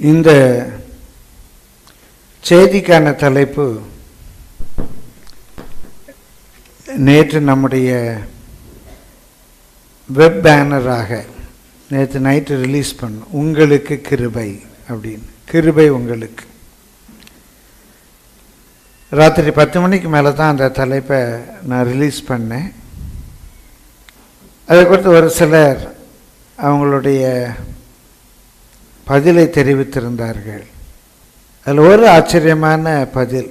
இந்த செய்திக்கான தலைப்பு நேற்று நம்முடைய வெப் பேனராக நேற்று நைட்டு ரிலீஸ் பண்ணோம் உங்களுக்கு கிருபை அப்படின்னு கிருபை உங்களுக்கு ராத்திரி பத்து மணிக்கு மேலே தான் அந்த தலைப்பை நான் ரிலீஸ் பண்ணேன் அதை குறித்து ஒரு சிலர் அவங்களுடைய பதிலை தெரிவித்திருந்தார்கள் அதில் ஒரு ஆச்சரியமான பதில்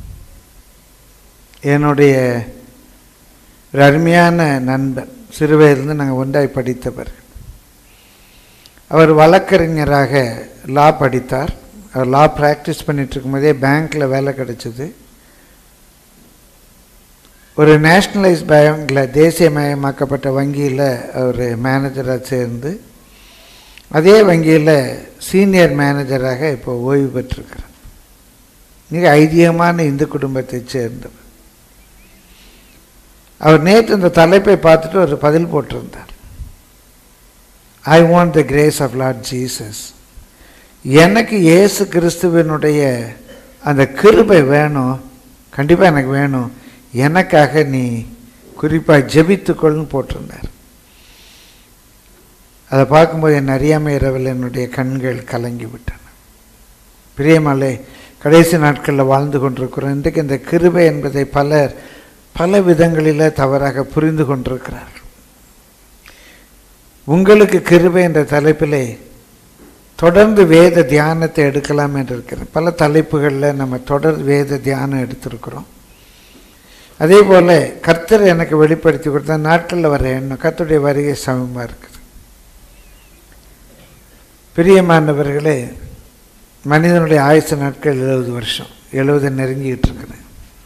என்னுடைய ஒரு அருமையான நண்பன் சிறுவயதிலிருந்து நாங்கள் ஒன்றாய் படித்தவர் அவர் வழக்கறிஞராக லா படித்தார் அவர் லா ப்ராக்டிஸ் பண்ணிட்டு இருக்கும்போதே பேங்க்கில் வேலை கிடைச்சிது ஒரு நேஷ்னலைஸ் பேங்கில் தேசியமயமாக்கப்பட்ட வங்கியில் அவர் மேனேஜராக சேர்ந்து அதே வங்கியில் சீனியர் மேனேஜராக இப்போ ஓய்வு பெற்றிருக்கிறார் மிக ஐதிகமான இந்து குடும்பத்தை சேர்ந்தவர் அவர் நேற்று இந்த தலைப்பை பார்த்துட்டு ஒரு பதில் போட்டிருந்தார் I want the grace of Lord Jesus எனக்கு இயேசு கிறிஸ்துவனுடைய அந்த கிருபை வேணும் கண்டிப்பாக எனக்கு வேணும் எனக்காக நீ குறிப்பாக ஜெபித்துக்கொள்னு போட்டிருந்தார் அதை பார்க்கும்போது என் அறியாமை இரவில் என்னுடைய கண்கள் கலங்கி விட்டன பிரியமலை கடைசி நாட்களில் வாழ்ந்து கொண்டிருக்கிறோம் இன்றைக்கு இந்த கிருபை என்பதை பலர் பல விதங்களில் தவறாக புரிந்து கொண்டிருக்கிறார் உங்களுக்கு கிருபை என்ற தலைப்பிலே தொடர்ந்து வேத தியானத்தை எடுக்கலாம் என்று இருக்கிறேன் பல தலைப்புகளில் நம்ம தொடர் வேத தியானம் எடுத்திருக்கிறோம் அதே போல் கர்த்தர் எனக்கு வெளிப்படுத்தி கொடுத்த நாட்களில் வர எண்ணம் கர்த்தருடைய வருகை சமமாக இருக்குது பிரியமானவர்களே மனிதனுடைய ஆயுசு நாட்கள் எழுபது வருஷம் எழுபது நெருங்கிட்டு இருக்குது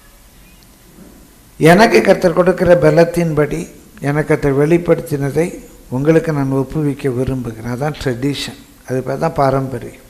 எனக்கு கர்த்தர் கொடுக்கிற பலத்தின்படி எனக்கு கர்த்தர் வெளிப்படுத்தினதை உங்களுக்கு நான் ஒப்புவிக்க விரும்புகிறேன் அதான் ட்ரெடிஷன் அது பேர் தான் பாரம்பரியம்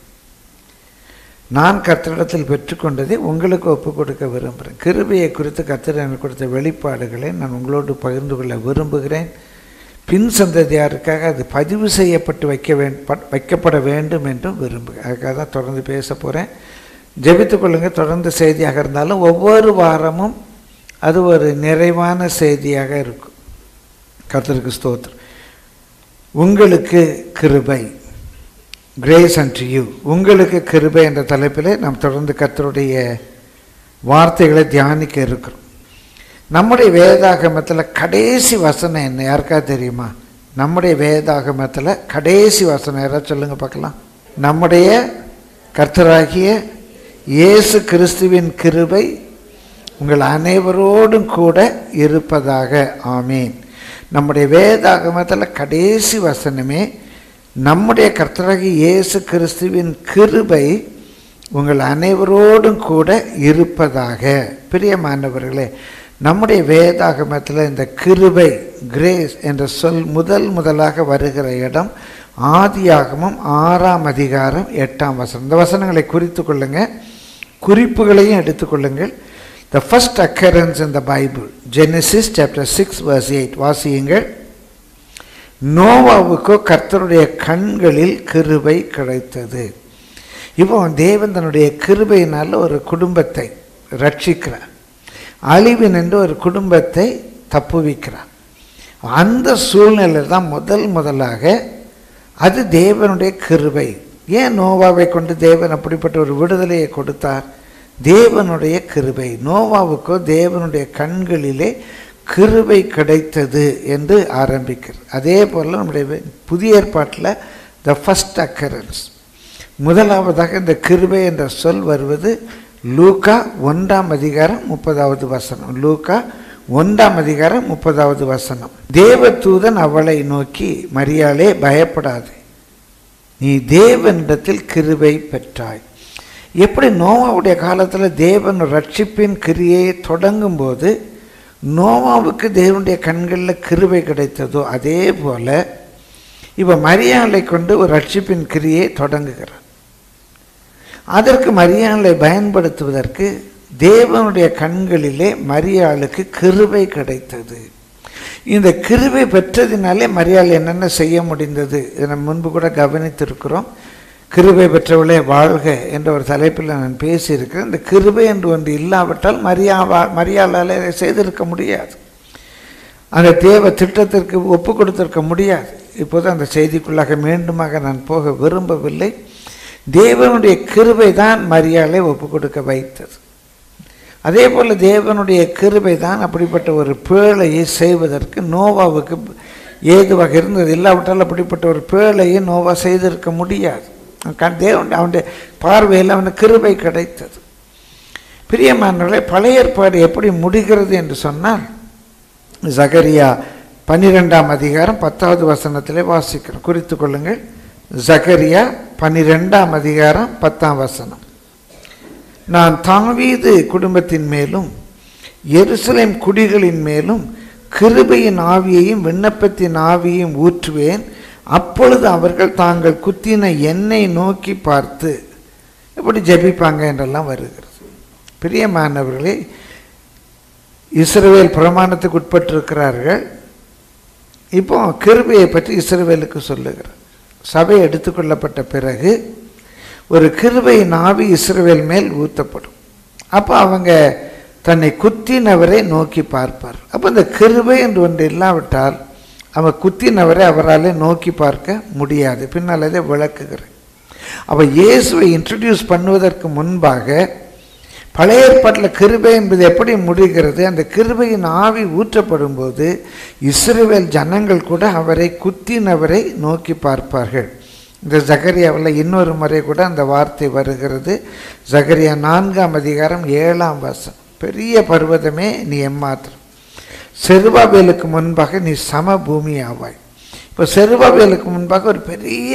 நான் கர்த்தரிடத்தில் பெற்றுக்கொண்டதை உங்களுக்கு ஒப்பு கொடுக்க விரும்புகிறேன் கிருபையை குறித்து கர்த்தர் எனக்கு கொடுத்த வெளிப்பாடுகளை நான் உங்களோடு பகிர்ந்து கொள்ள விரும்புகிறேன் பின் சந்ததியாருக்காக அது பதிவு செய்யப்பட்டு வைக்க வே வைக்கப்பட வேண்டும் என்றும் விரும்புகிறேன் அதுக்காக தான் தொடர்ந்து பேச போகிறேன் ஜெபித்துக் கொள்ளுங்கள் தொடர்ந்து செய்தியாக இருந்தாலும் ஒவ்வொரு வாரமும் அது ஒரு நிறைவான செய்தியாக இருக்கும் கர்த்தருக்கு ஸ்தோத்திரம் உங்களுக்கு கிருபை கிரேஸ் அண்ட் யூ உங்களுக்கு கிருபை என்ற தலைப்பில் நாம் தொடர்ந்து கர்த்தருடைய வார்த்தைகளை தியானிக்க இருக்கிறோம் நம்முடைய வேதாகமத்தில் கடைசி வசனம் என்ன யாருக்கா தெரியுமா நம்முடைய வேதாகமத்தில் கடைசி வசனம் யாராவது சொல்லுங்க பார்க்கலாம் நம்முடைய கர்த்தராகிய இயேசு கிறிஸ்துவின் கிருபை உங்கள் அனைவரோடும் கூட இருப்பதாக ஆமீன் நம்முடைய வேதாகமத்தில் கடைசி வசனமே நம்முடைய கர்த்தராகி இயேசு கிறிஸ்துவின் கிருபை உங்கள் அனைவரோடும் கூட இருப்பதாக பிரியமானவர்களே நம்முடைய வேதாகமத்தில் இந்த கிருபை கிரேஸ் என்ற சொல் முதல் முதலாக வருகிற இடம் ஆதியாகமம் ஆறாம் அதிகாரம் எட்டாம் வசனம் இந்த வசனங்களை குறித்து கொள்ளுங்கள் குறிப்புகளையும் எடுத்துக்கொள்ளுங்கள் the first occurrence in the Bible Genesis chapter six verse eight வாசியுங்கள் நோவாவுக்கோ கர்த்தருடைய கண்களில் கிருபை கிடைத்தது இப்போ தேவன் தன்னுடைய கிருபையினால் ஒரு குடும்பத்தை ரட்சிக்கிறார் அழிவின் என்று ஒரு குடும்பத்தை தப்புவிக்கிறார் அந்த சூழ்நிலை தான் முதல் முதலாக அது தேவனுடைய கிருபை ஏன் நோவாவை கொண்டு தேவன் அப்படிப்பட்ட ஒரு விடுதலையை கொடுத்தார் தேவனுடைய கிருபை நோவாவுக்கோ தேவனுடைய கண்களிலே கிருபை கிடைத்தது என்று ஆரம்பிக்கிறது அதே போல் நம்முடைய புதிய ஏற்பாட்டில் த ஃபஸ்ட் அக்கரன்ஸ் முதலாவதாக இந்த கிருபை என்ற சொல் வருவது லூக்கா ஒன்றாம் அதிகாரம் முப்பதாவது வசனம் லூக்கா ஒன்றாம் அதிகாரம் முப்பதாவது வசனம் தேவதூதன் அவளை நோக்கி மரியாளே பயப்படாது நீ தேவனிடத்தில் கிருபை பெற்றாய் எப்படி நோவாவுடைய காலத்தில் தேவன் ரட்சிப்பின் கிரியையை தொடங்கும் போது நோவாவுக்கு தேவனுடைய கண்களில் கிருபை கிடைத்ததோ அதே போல் இப்போ மரியாதை கொண்டு ஒரு ரட்சிப்பின் கிரியை தொடங்குகிறார் அதற்கு மரியாதை பயன்படுத்துவதற்கு தேவனுடைய கண்களிலே மரியாளுக்கு கிருபை கிடைத்தது இந்த கிருபை பெற்றதினாலே மரியாதை என்னென்ன செய்ய முடிந்தது இதை நம்ம முன்பு கூட கவனித்திருக்கிறோம் கிருபை பெற்றவளே வாழ்க என்ற ஒரு தலைப்பில் நான் பேசியிருக்கிறேன் இந்த கிருபை என்று ஒன்று இல்லாவிட்டால் மரியாவா மரியாளால் இதை செய்திருக்க முடியாது அந்த தேவ திட்டத்திற்கு ஒப்பு கொடுத்திருக்க முடியாது இப்போது அந்த செய்திக்குள்ளாக மீண்டுமாக நான் போக விரும்பவில்லை தேவனுடைய கிருபை தான் மரியாதை ஒப்பு கொடுக்க வைத்தது அதே போல் தேவனுடைய கிருபை தான் அப்படிப்பட்ட ஒரு பேழையை செய்வதற்கு நோவாவுக்கு ஏதுவாக இருந்தது இல்லாவிட்டால் அப்படிப்பட்ட ஒரு பேழையை நோவா செய்திருக்க முடியாது தேவன் அவனுடைய பார்வையில் அவனுக்கு கிருபை கிடைத்தது பிரியமானவர்களே பழைய ஏற்பாடு எப்படி முடிகிறது என்று சொன்னால் ஜகரியா பன்னிரெண்டாம் அதிகாரம் பத்தாவது வசனத்திலே வாசிக்கிறோம் குறித்து கொள்ளுங்கள் ஜகரியா பன்னிரெண்டாம் அதிகாரம் பத்தாம் வசனம் நான் தாவீது குடும்பத்தின் மேலும் எருசலேம் குடிகளின் மேலும் கிருபையின் ஆவியையும் விண்ணப்பத்தின் ஆவியையும் ஊற்றுவேன் அப்பொழுது அவர்கள் தாங்கள் குத்தின எண்ணெய் நோக்கி பார்த்து இப்படி ஜபிப்பாங்க என்றெல்லாம் வருகிறது பிரியமானவர்களே இஸ்ரவேல் பிரமாணத்துக்கு உட்பட்டிருக்கிறார்கள் இப்போ கிருபையை பற்றி இஸ்ரவேலுக்கு சொல்லுகிறார் சபை எடுத்துக்கொள்ளப்பட்ட பிறகு ஒரு கிருபையின் ஆவி இஸ்ரவேல் மேல் ஊற்றப்படும் அப்போ அவங்க தன்னை குத்தினவரை நோக்கி பார்ப்பார் அப்போ இந்த கிருபை என்று ஒன்று இல்லாவிட்டால் அவன் குத்தினவரை அவரால் நோக்கி பார்க்க முடியாது பின்னால் அதை விளக்குகிறேன் அப்போ இயேசுவை இன்ட்ரடியூஸ் பண்ணுவதற்கு முன்பாக பழைய ஏற்பாட்டில் கிருபை என்பது எப்படி முடிகிறது அந்த கிருபையின் ஆவி ஊற்றப்படும் போது இஸ்ரேல் ஜனங்கள் கூட அவரை குத்தினவரை நோக்கி பார்ப்பார்கள் இந்த ஜகரியாவில் இன்னொரு முறை கூட அந்த வார்த்தை வருகிறது ஜகரியா நான்காம் அதிகாரம் ஏழாம் வருஷம் பெரிய பர்வதமே நீ எம்மாத்திரம் செருபாபேலுக்கு முன்பாக நீ சம பூமி ஆவாய் இப்போ செருபாபேலுக்கு முன்பாக ஒரு பெரிய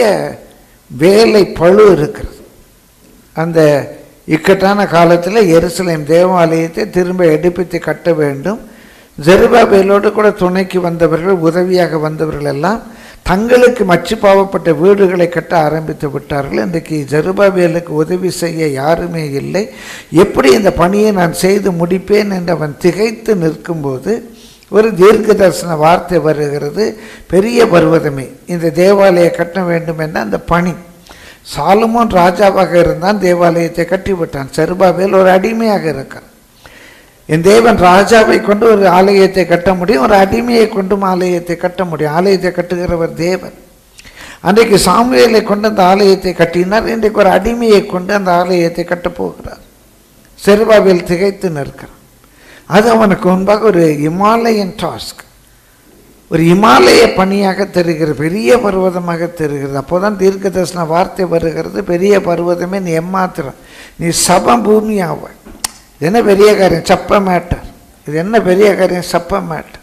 வேலை பழு இருக்கிறது அந்த இக்கட்டான காலத்தில் எருசலேம் தேவாலயத்தை திரும்ப எடுப்பித்து கட்ட வேண்டும் ஜெருபாபேலோடு கூட துணைக்கு வந்தவர்கள் உதவியாக வந்தவர்கள் எல்லாம் தங்களுக்கு மச்சு பாவப்பட்ட வீடுகளை கட்ட ஆரம்பித்து விட்டார்கள் இன்றைக்கு ஜெருபாபேலுக்கு உதவி செய்ய யாருமே இல்லை எப்படி இந்த பணியை நான் செய்து முடிப்பேன் என்று அவன் திகைத்து நிற்கும்போது ஒரு தீர்க்க தரிசன வார்த்தை வருகிறது பெரிய பர்வதமே இந்த தேவாலயை கட்ட வேண்டும் என்ற அந்த பணி சாலமோன் ராஜாவாக இருந்தான் தேவாலயத்தை கட்டிவிட்டான் செருபாபேல் ஒரு அடிமையாக இருக்கான் என் தேவன் ராஜாவை கொண்டு ஒரு ஆலயத்தை கட்ட முடியும் ஒரு அடிமையை கொண்டும் ஆலயத்தை கட்ட முடியும் ஆலயத்தை கட்டுகிறவர் தேவன் அன்றைக்கு சாமுவேலை கொண்டு அந்த ஆலயத்தை கட்டினார் இன்றைக்கு ஒரு அடிமையை கொண்டு அந்த ஆலயத்தை கட்டப் போகிறார் செருபாபேல் திகைத்து நிற்கிறான் அது அவனுக்கு முன்பாக ஒரு இமாலயன் டாஸ்க் ஒரு இமாலய பணியாக தெரிகிறது பெரிய பர்வதமாக தெரிகிறது அப்போதான் தீர்க்க தரிசன வார்த்தை வருகிறது பெரிய பர்வதமே நீ எம்மாத்திரம் நீ சப பூமி ஆவ இது என்ன பெரிய காரியம் சப்ப மேட்டர் இது என்ன பெரிய காரியம் சப்ப மேட்டர்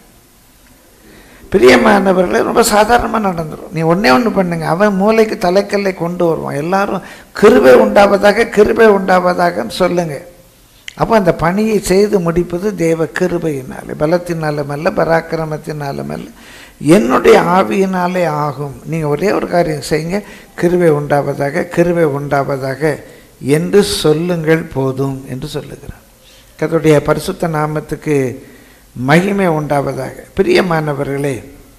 பிரியமானவர்களே ரொம்ப சாதாரணமாக நடந்துடும் நீ ஒன்றே ஒன்று பண்ணுங்க அவன் மூளைக்கு தலைக்கல்லை கொண்டு வருவான் எல்லாரும் கிருபை உண்டாவதாக கிருபை உண்டாவதாகன்னு சொல்லுங்கள் அப்போ அந்த பணியை செய்து முடிப்பது தேவ கிருபையினாலே பலத்தினாலும் அல்ல பராக்கிரமத்தினாலும் அல்ல என்னுடைய ஆவியினாலே ஆகும் நீங்கள் ஒரே ஒரு காரியம் செய்யுங்க கிருபை உண்டாவதாக கிருபை உண்டாவதாக என்று சொல்லுங்கள் போதும் என்று சொல்லுகிறார் கத்துடைய பரிசுத்த நாமத்துக்கு மகிமை உண்டாவதாக பிரியமானவர்களே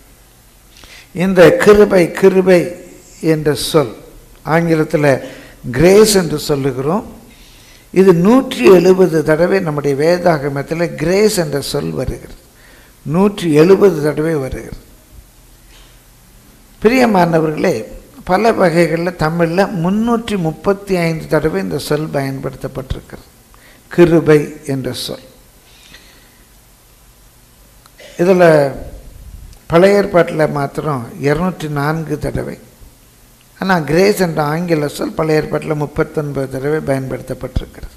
இந்த கிருபை கிருபை என்ற சொல் ஆங்கிலத்தில் கிரேஸ் என்று சொல்லுகிறோம் இது நூற்றி எழுபது தடவை நம்முடைய வேதாகமத்தில் கிரேஸ் என்ற சொல் வருகிறது நூற்றி எழுபது தடவை வருகிறது பிரியமானவர்களே பல வகைகளில் தமிழில் முன்னூற்றி முப்பத்தி ஐந்து தடவை இந்த சொல் பயன்படுத்தப்பட்டிருக்கிறது கிருபை என்ற சொல் இதில் பழைய ஏற்பாட்டில் மாத்திரம் இரநூற்றி நான்கு தடவை ஆனால் கிரேஸ் என்ற ஆங்கில சொல் பழைய ஏற்பாட்டில் முப்பத்தொன்பது தடவை பயன்படுத்தப்பட்டிருக்கிறது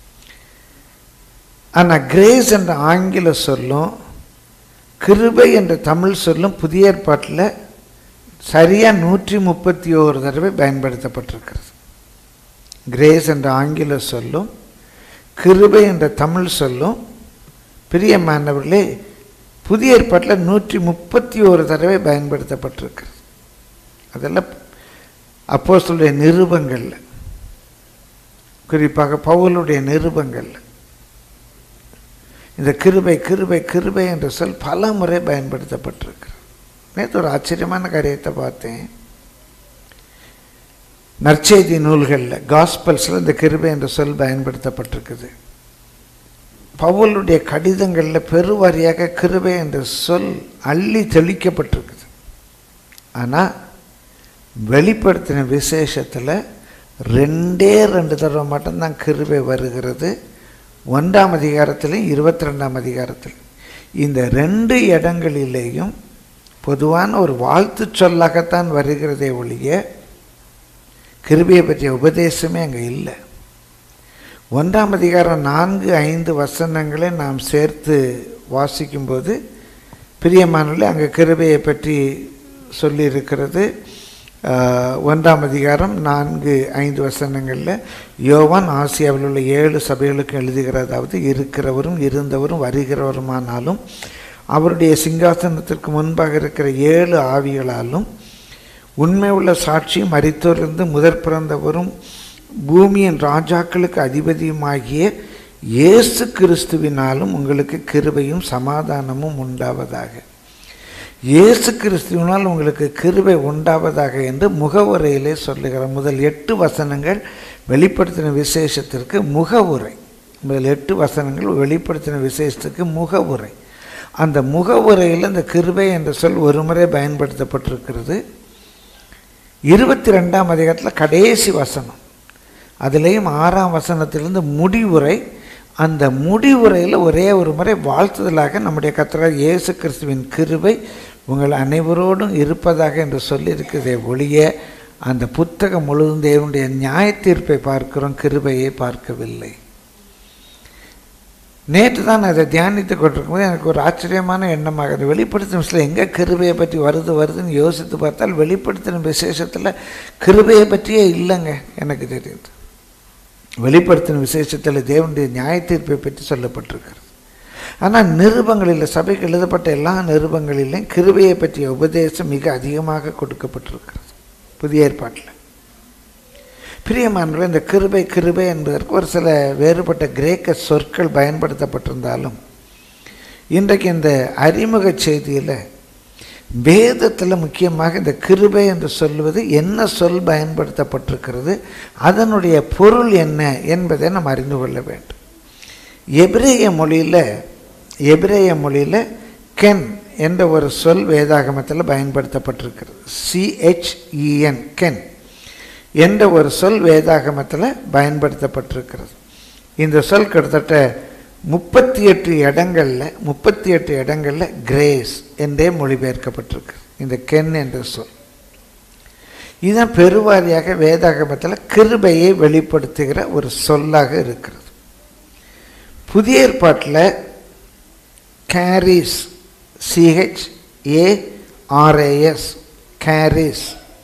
ஆனால் கிரேஸ் என்ற ஆங்கில சொல்லும் கிருபை என்ற தமிழ் சொல்லும் புதிய ஏற்பாட்டில் சரியாக நூற்றி முப்பத்தி ஓரு தடவை பயன்படுத்தப்பட்டிருக்கிறது கிரேஸ் என்ற ஆங்கில சொல்லும் கிருபை என்ற தமிழ் சொல்லும் பிரியமானவர்களே புதிய ஏற்பாட்டில் நூற்றி முப்பத்தி ஓரு தடவை பயன்படுத்தப்பட்டிருக்கிறது அதெல்லாம் அப்போஸ்தலருடைய நிருபங்களில் குறிப்பாக பவுலுடைய நிருபங்களில் இந்த கிருபை கிருபை கிருபை என்ற சொல் பல முறை பயன்படுத்தப்பட்டிருக்கு நேற்று ஒரு ஆச்சரியமான காரியத்தை பார்த்தேன் நற்செய்தி நூல்களில் காஸ்பல்ஸில் இந்த கிருபை என்ற சொல் பயன்படுத்தப்பட்டிருக்குது பவுலுடைய கடிதங்களில் பெருவாரியாக கிருபை என்ற சொல் அள்ளி தெளிக்கப்பட்டிருக்குது ஆனால் வெளிப்படுத்தின விசேஷத்தில் ரெண்டே ரெண்டு தடவை மட்டும்தான் கிருபை வருகிறது ஒன்றாம் அதிகாரத்திலையும் இருபத்தி ரெண்டாம் அதிகாரத்தில் இந்த ரெண்டு இடங்களிலேயும் பொதுவான ஒரு வாழ்த்து சொல்லாகத்தான் வருகிறதே ஒழிய கிருபையை பற்றிய உபதேசமே அங்கே இல்லை ஒன்றாம் அதிகாரம் நான்கு ஐந்து வசனங்களை நாம் சேர்த்து வாசிக்கும்போது பிரியமானவர்களே அங்கே கிருபையை பற்றி சொல்லியிருக்கிறது ஆஹ், ஒன்றாம் அதிகாரம் நான்கு ஐந்து வசனங்களில் யோவான் ஆசியாவில் உள்ள ஏழு சபைகளுக்கு எழுதுகிறதாவது இருக்கிறவரும் இருந்தவரும் வருகிறவருமானாலும் அவருடைய சிங்காசனத்திற்கு முன்பாக இருக்கிற ஏழு ஆவிகளாலும் உண்மை உள்ள சாட்சியும் மறித்தோரிலிருந்து முதற் பிறந்தவரும் பூமியின் ராஜாக்களுக்கு அதிபதியுமாகிய இயேசு கிறிஸ்துவினாலும் உங்களுக்கு கிருபையும் சமாதானமும் உண்டாவதாக இயேசு கிறிஸ்துவினால் உங்களுக்கு கிருபை உண்டாவதாக என்று முகவுரையிலே சொல்லுகிறார் முதல் எட்டு வசனங்கள் வெளிப்படுத்தின விசேஷத்திற்கு முகவுரை முதல் எட்டு வசனங்கள் வெளிப்படுத்தின விசேஷத்துக்கு முகவுரை அந்த முகவுரையில் இந்த கிருபை என்ற சொல் ஒருமுறை பயன்படுத்தப்பட்டிருக்கிறது இருபத்தி ரெண்டாம் அதிகாரத்தில் கடைசி வசனம் அதுலேயும் ஆறாம் வசனத்திலிருந்து முடிவுரை அந்த முடிவுரையில் ஒரே ஒரு முறை வாழ்த்துதலாக நம்முடைய கர்த்தராகிய இயேசு கிறிஸ்துவின் கிருபை உங்கள் அனைவரோடும் இருப்பதாக என்று சொல்லியிருக்கிறதே ஒழிய அந்த புத்தகம் முழுவதும் தேவனுடைய நியாய தீர்ப்பை பார்க்கிறோம் கிருபையை பார்க்கவில்லை நேற்று தான் நான் அதை தியானித்து கொண்டிருக்கும்போது எனக்கு ஒரு ஆச்சரியமான எண்ணமாக அது வெளிப்படுத்தின விஷயத்தில் எங்கே கிருபையை பற்றி வருது வருதுன்னு யோசித்து பார்த்தால் வெளிப்படுத்தின விசேஷத்தில் கிருபையை பற்றியே இல்லைங்க எனக்கு தெரியுது வெளிப்படுத்தின விசேஷத்தில் தேவனுடைய நியாய தீர்ப்பை பற்றி சொல்லப்பட்டிருக்கிறது ஆனால் நிருபங்களில் சபைக்கு எழுதப்பட்ட எல்லா நிருபங்களிலும் கிருபையை பற்றிய உபதேசம் மிக அதிகமாக கொடுக்கப்பட்டிருக்கிறது புதிய ஏற்பாட்டில் பிரியமானவர்களே இந்த கிருபை கிருபை என்பதற்கு ஒரு சில வேறுபட்ட கிரேக்க சொற்கள் பயன்படுத்தப்பட்டிருந்தாலும் இன்றைக்கு இந்த அறிமுக செய்தியில் வேதத்தில் முக்கியமாக இந்த கிருபை என்று சொல்வது என்ன சொல் பயன்படுத்தப்பட்டிருக்கிறது அதனுடைய பொருள் என்ன என்பதை நாம் அறிந்து கொள்ள வேண்டும் எபிரேய மொழியில் எபிரேய மொழியில் கென் என்ற ஒரு சொல் வேதாகமத்தில் பயன்படுத்தப்பட்டிருக்கிறது சிஹெச்இஎன் கென் என்ற ஒரு சொல் வேதாகமத்தில் பயன்படுத்தப்பட்டிருக்கிறது இந்த சொல் கிட்டத்தட்ட முப்பத்தி எட்டு இடங்களில் முப்பத்தி எட்டு இடங்களில் கிரேஸ் என்றே மொழிபெயர்க்கப்பட்டிருக்கு இந்த கென் என்ற சொல் இதுதான் பெருவாரியாக வேதாகமத்தில் கிருபையை வெளிப்படுத்துகிற ஒரு சொல்லாக இருக்கிறது புதிய ஏற்பாட்டில் charis C H A R A S charis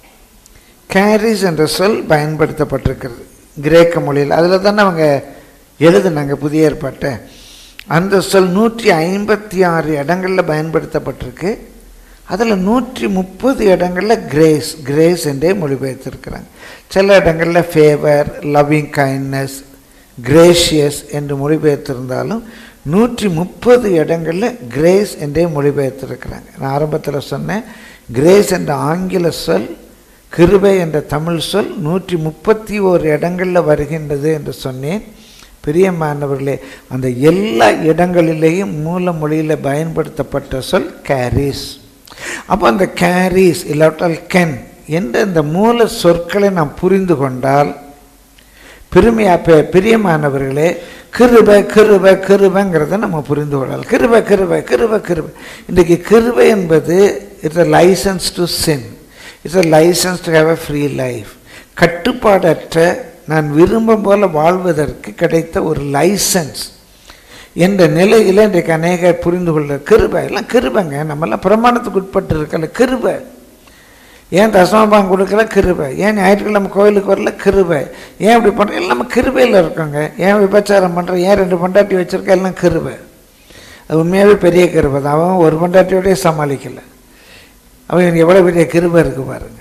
charis என்ற சொல் பயன்படுத்தப்பட்டிருக்கிறது கிரேக்க மொழியில் அதில் தானே அவங்க எழுதுனாங்க புதிய ஏற்பாட்டை அந்த சொல் நூற்றி ஐம்பத்தி ஆறு இடங்களில் பயன்படுத்தப்பட்டிருக்கு அதில் நூற்றி முப்பது இடங்களில் கிரேஸ் கிரேஸ் என்றே மொழிபெயர்த்திருக்கிறாங்க சில இடங்களில் ஃபேவர் லவ்விங் கைண்ட்னஸ் கிரேஷியஸ் என்று மொழிபெயர்த்திருந்தாலும் நூற்றி முப்பது இடங்களில் கிரேஸ் என்றே மொழிபெயர்த்திருக்கிறாங்க நான் ஆரம்பத்தில் சொன்னேன் கிரேஸ் என்ற ஆங்கில சொல் கிருபை என்ற தமிழ் சொல் நூற்றி முப்பத்தி ஓரு இடங்களில் வருகின்றது என்று சொன்னேன் பிரியமானவர்களே அந்த எல்லா இடங்களிலேயும் மூல மொழியில் பயன்படுத்தப்பட்ட சொல் கேரிஸ் அப்போ அந்த கேரிஸ் இல்லாட்டால் கென் என்ற இந்த மூல சொற்களை நாம் புரிந்து கொண்டால் பெருமையா பெ- பிரியமானவர்களே கிருபை கிருபை கிருபைங்கிறத நம்ம புரிந்து கொள்ளலாம் கிருபை கிருபை கிருபை கிருபை இன்றைக்கு கிருபை என்பது it's a licence to sin it's a licence to have a free life கட்டுப்பாடற்ற நான் விரும்பும் போல வாழ்வதற்கு கிடைத்த ஒரு லைசன்ஸ் என்ற நிலையில் இன்றைக்கு அநேகர் புரிந்து கொள்ள கிருபை எல்லாம் கிருபைங்க நம்மெல்லாம் பிரமாணத்துக்கு உட்பட்டு இருக்கல கிருபை ஏன் தசமபாகம் கொடுக்கல கிருபை ஏன் ஞாயிற்றுக்கிழமை கோயிலுக்கு வரல கிருபை ஏன் இப்படி பண்ணுற எல்லாம் நம்ம கிருபையில் இருக்கோங்க ஏன் விபச்சாரம் பண்ணுற ஏன் ரெண்டு பொண்டாட்டி வச்சிருக்க எல்லாம் கிருபை அது உண்மையாகவே பெரிய கிருபை தான் அவன் ஒரு பொண்டாட்டியோடய சமாளிக்கலை அவன் எவ்வளோ பெரிய கிருபை இருக்கு பாருங்க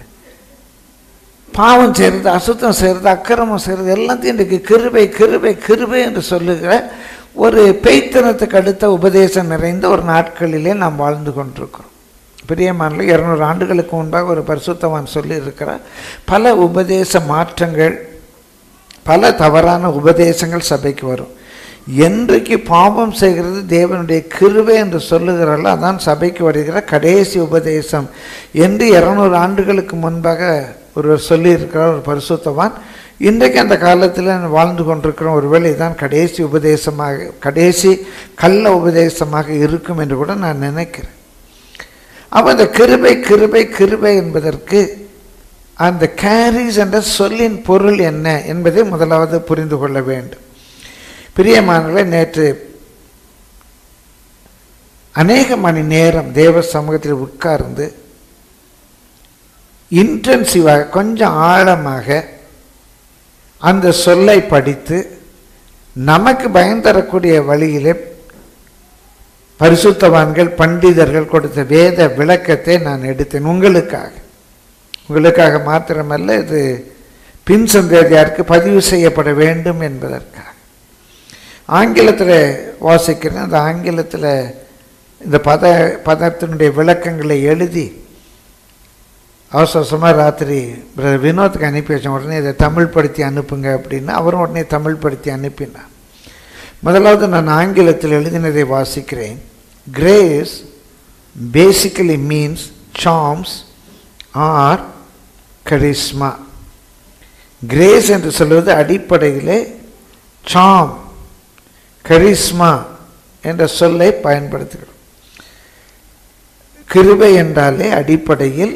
பாவம் செய்கிறது அசுத்தம் செய்கிறது அக்கிரமம் செய்கிறது எல்லாத்தையும் இன்றைக்கு கிருபை கிருபை கிருபை என்று சொல்லுகிற ஒரு பெய்த்தனத்துக்கு அடுத்த உபதேசம் நிறைந்த ஒரு நாட்களிலே நாம் வாழ்ந்து கொண்டிருக்கிறோம் பிரியமானில் இரநூறு ஆண்டுகளுக்கு முன்பாக ஒரு பரிசுத்தவான் சொல்லி இருக்கிறார் பல உபதேச மாற்றங்கள் பல தவறான உபதேசங்கள் சபைக்கு வரும் என்றைக்கு பாவம் செய்கிறது தேவனுடைய கிருவை என்று சொல்லுகிறார்கள் அதான் சபைக்கு வருகிற கடைசி உபதேசம் என்று இரநூறு ஆண்டுகளுக்கு முன்பாக ஒருவர் சொல்லியிருக்கிறார் ஒரு பரிசுத்தவான் இன்றைக்கு அந்த காலத்தில் வாழ்ந்து கொண்டிருக்கிற ஒரு வேளை தான் கடைசி உபதேசமாக கடைசி கள்ள உபதேசமாக இருக்கும் என்று கூட நான் நினைக்கிறேன் அப்போ அந்த கிருபை கிருபை கிருபை என்பதற்கு அந்த கேரிஸ் என்ற சொல்லின் பொருள் என்ன என்பதை முதலாவது புரிந்து கொள்ள வேண்டும் பிரியமானவர்களே நேற்று அநேக மணி நேரம் தேவ சமூகத்தில் உட்கார்ந்து இன்டென்சிவாக கொஞ்சம் ஆழமாக அந்த சொல்லை படித்து நமக்கு பயன் தரக்கூடிய வழியிலே பரிசுத்தவான்கள் பண்டிதர்கள் கொடுத்த வேத விளக்கத்தை நான் எடுத்தேன் உங்களுக்காக உங்களுக்காக மாத்திரமல்ல இது பின் சந்ததியாருக்கு பதிவு செய்யப்பட வேண்டும் என்பதற்காக ஆங்கிலத்தில் வாசிக்கிறேன் அந்த ஆங்கிலத்தில் இந்த பத பதத்தினுடைய விளக்கங்களை எழுதி அவசர அவசரமாக ராத்திரி பிரதர் வினோத்துக்கு அனுப்பி வச்சேன் உடனே இதை தமிழ் படுத்தி அனுப்புங்க அப்படின்னு அவரும் உடனே தமிழ் படுத்தி அனுப்பினார் முதலாவது நான் ஆங்கிலத்தில் எழுதினதை வாசிக்கிறேன் grace basically means charis or charisma grace என்று சொல்வது அடிப்படையிலே சாம் கரிஸ்மா என்ற சொல்லை பயன்படுத்துகிறோம் கிருபை என்றாலே அடிப்படையில்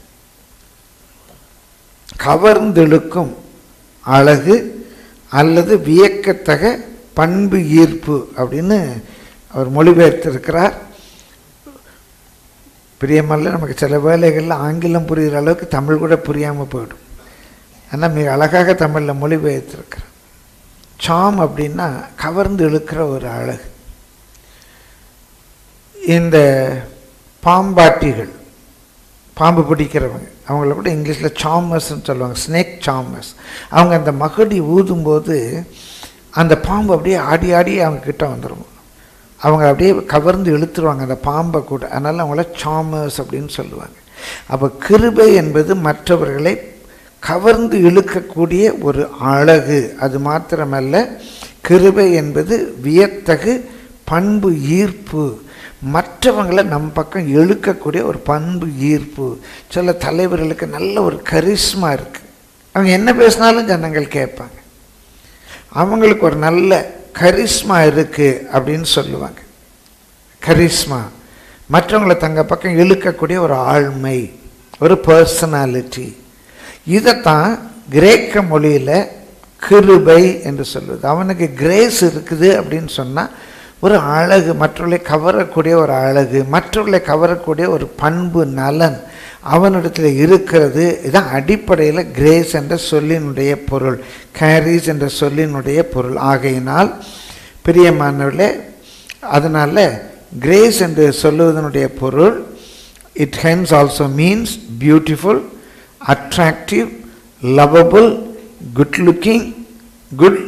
கவர்ந்தெழுக்கும் அழகு அல்லது வியக்கத்தக பண்பு ஈர்ப்பு அப்படின்னு அவர் மொழிபெயர்த்திருக்கிறார் பிரியமல்ல நமக்கு சில வேலைகளில் ஆங்கிலம் புரிகிற அளவுக்கு தமிழ் கூட புரியாமல் போயிடும் ஆனால் மிக அழகாக தமிழில் மொழிபெயர்த்திருக்கிறார் சாம் அப்படின்னா கவர்ந்து இழுக்கிற ஒரு அழகு இந்த பாம்பாட்டிகள் பாம்பு பிடிக்கிறவங்க அவங்கள கூட இங்கிலீஷில் சாமர்ஸ்ன்னு சொல்லுவாங்க ஸ்னேக் சாமர்ஸ் அவங்க அந்த மகடி ஊதும்போது அந்த பாம்பு அப்படியே ஆடி ஆடி அவங்க கிட்ட வந்துடும் அவங்க அப்படியே கவர்ந்து இழுத்துருவாங்க அந்த பாம்பை கூட அதனால் அவங்கள சாமர்ஸ் அப்படின்னு சொல்லுவாங்க அப்போ கிருபை என்பது மற்றவர்களை கவர்ந்து இழுக்கக்கூடிய ஒரு அழகு அது மாத்திரமல்ல கிருபை என்பது வியத்தகு பண்பு ஈர்ப்பு மற்றவங்களை நம் பக்கம் இழுக்கக்கூடிய ஒரு பண்பு ஈர்ப்பு சில தலைவர்களுக்கு நல்ல ஒரு கரிஸ்மா இருக்குது அவங்க என்ன பேசினாலும் ஜனங்கள் கேட்பாங்க அவங்களுக்கு ஒரு நல்ல கரிஸ்மா இருக்குது அப்படின்னு சொல்லுவாங்க கரிஸ்மா மற்றவங்களை தங்க பக்கம் இழுக்கக்கூடிய ஒரு ஆழ்மை ஒரு பர்சனாலிட்டி இதைத்தான் கிரேக்க மொழியில் கிருபை என்று சொல்லுது அவனுக்கு கிரேஸ் இருக்குது அப்படின்னு சொன்னால் ஒரு அழகு மற்றவர்களை கவரக்கூடிய ஒரு அழகு மற்றவர்களை கவரக்கூடிய ஒரு பண்பு நலன் அவனிடத்தில் இருக்கிறது இதான் அடிப்படையில் கிரேஸ் என்ற சொல்லினுடைய பொருள் கேரிஸ் என்ற சொல்லினுடைய பொருள் ஆகையினால் பிரியமானவர்களே அதனால் கிரேஸ் என்று சொல்லுவதனுடைய பொருள் it hence also means beautiful attractive lovable good looking good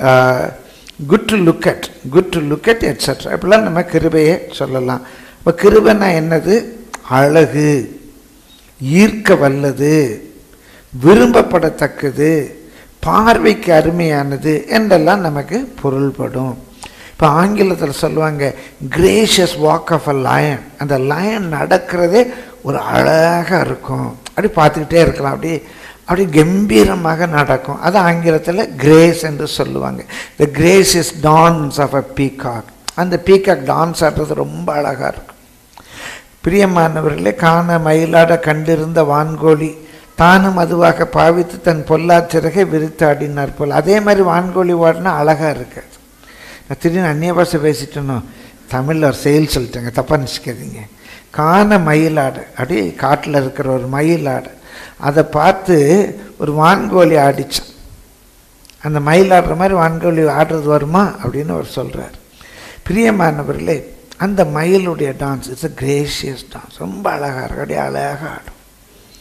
good to look at good to look at et cetera இப்படிலாம் நம்ம கிருபையை சொல்லலாம் இப்போ கிருபைன்னா என்னது அழகு ஈர்க்க வல்லது விரும்பப்படத்தக்கது பார்வைக்கு அருமையானது என்றெல்லாம் நமக்கு பொருள்படும் இப்போ ஆங்கிலத்தில் சொல்லுவாங்க gracious walk of a lion அந்த லயன் நடக்கிறதே ஒரு அழகாக இருக்கும் அப்படி பார்த்துக்கிட்டே இருக்கலாம் அப்படி அப்படி கம்பீரமாக நடக்கும் அது ஆங்கிலத்தில் கிரேஸ் என்று சொல்லுவாங்க the grace is dance of a peacock அந்த பீகாக் டான்ஸ் ஆடுறது ரொம்ப அழகாக இருக்கும் பிரியமானவர்களே காண மயிலாட கண்டிருந்த வான்கோழி தானும் அதுவாக பாவித்து தன் பொல்லாச்சிறகை விரித்து ஆடினார் போல் அதே மாதிரி வான்கோழி வாடினா அழகாக இருக்காது நான் திடீர்னு அந்நிய பாஷை பேசிட்டேனோ தமிழில் ஒரு செயல் சொல்லிட்டேங்க தப்பாக நினச்சிக்காதீங்க காண மயிலாடு அப்படியே காட்டில் இருக்கிற ஒரு மயிலாடு அதை பார்த்து ஒரு வான்கோழி ஆடிச்சான் அந்த மயில் ஆடுற மாதிரி வான்கோழி ஆடுறது வருமா அப்படின்னு அவர் சொல்கிறார் பிரியமானவர்களே அந்த மயிலுடைய dance it's a gracious dance ரொம்ப அழகாக இருக்கும் அப்படியே அழகாக ஆடும்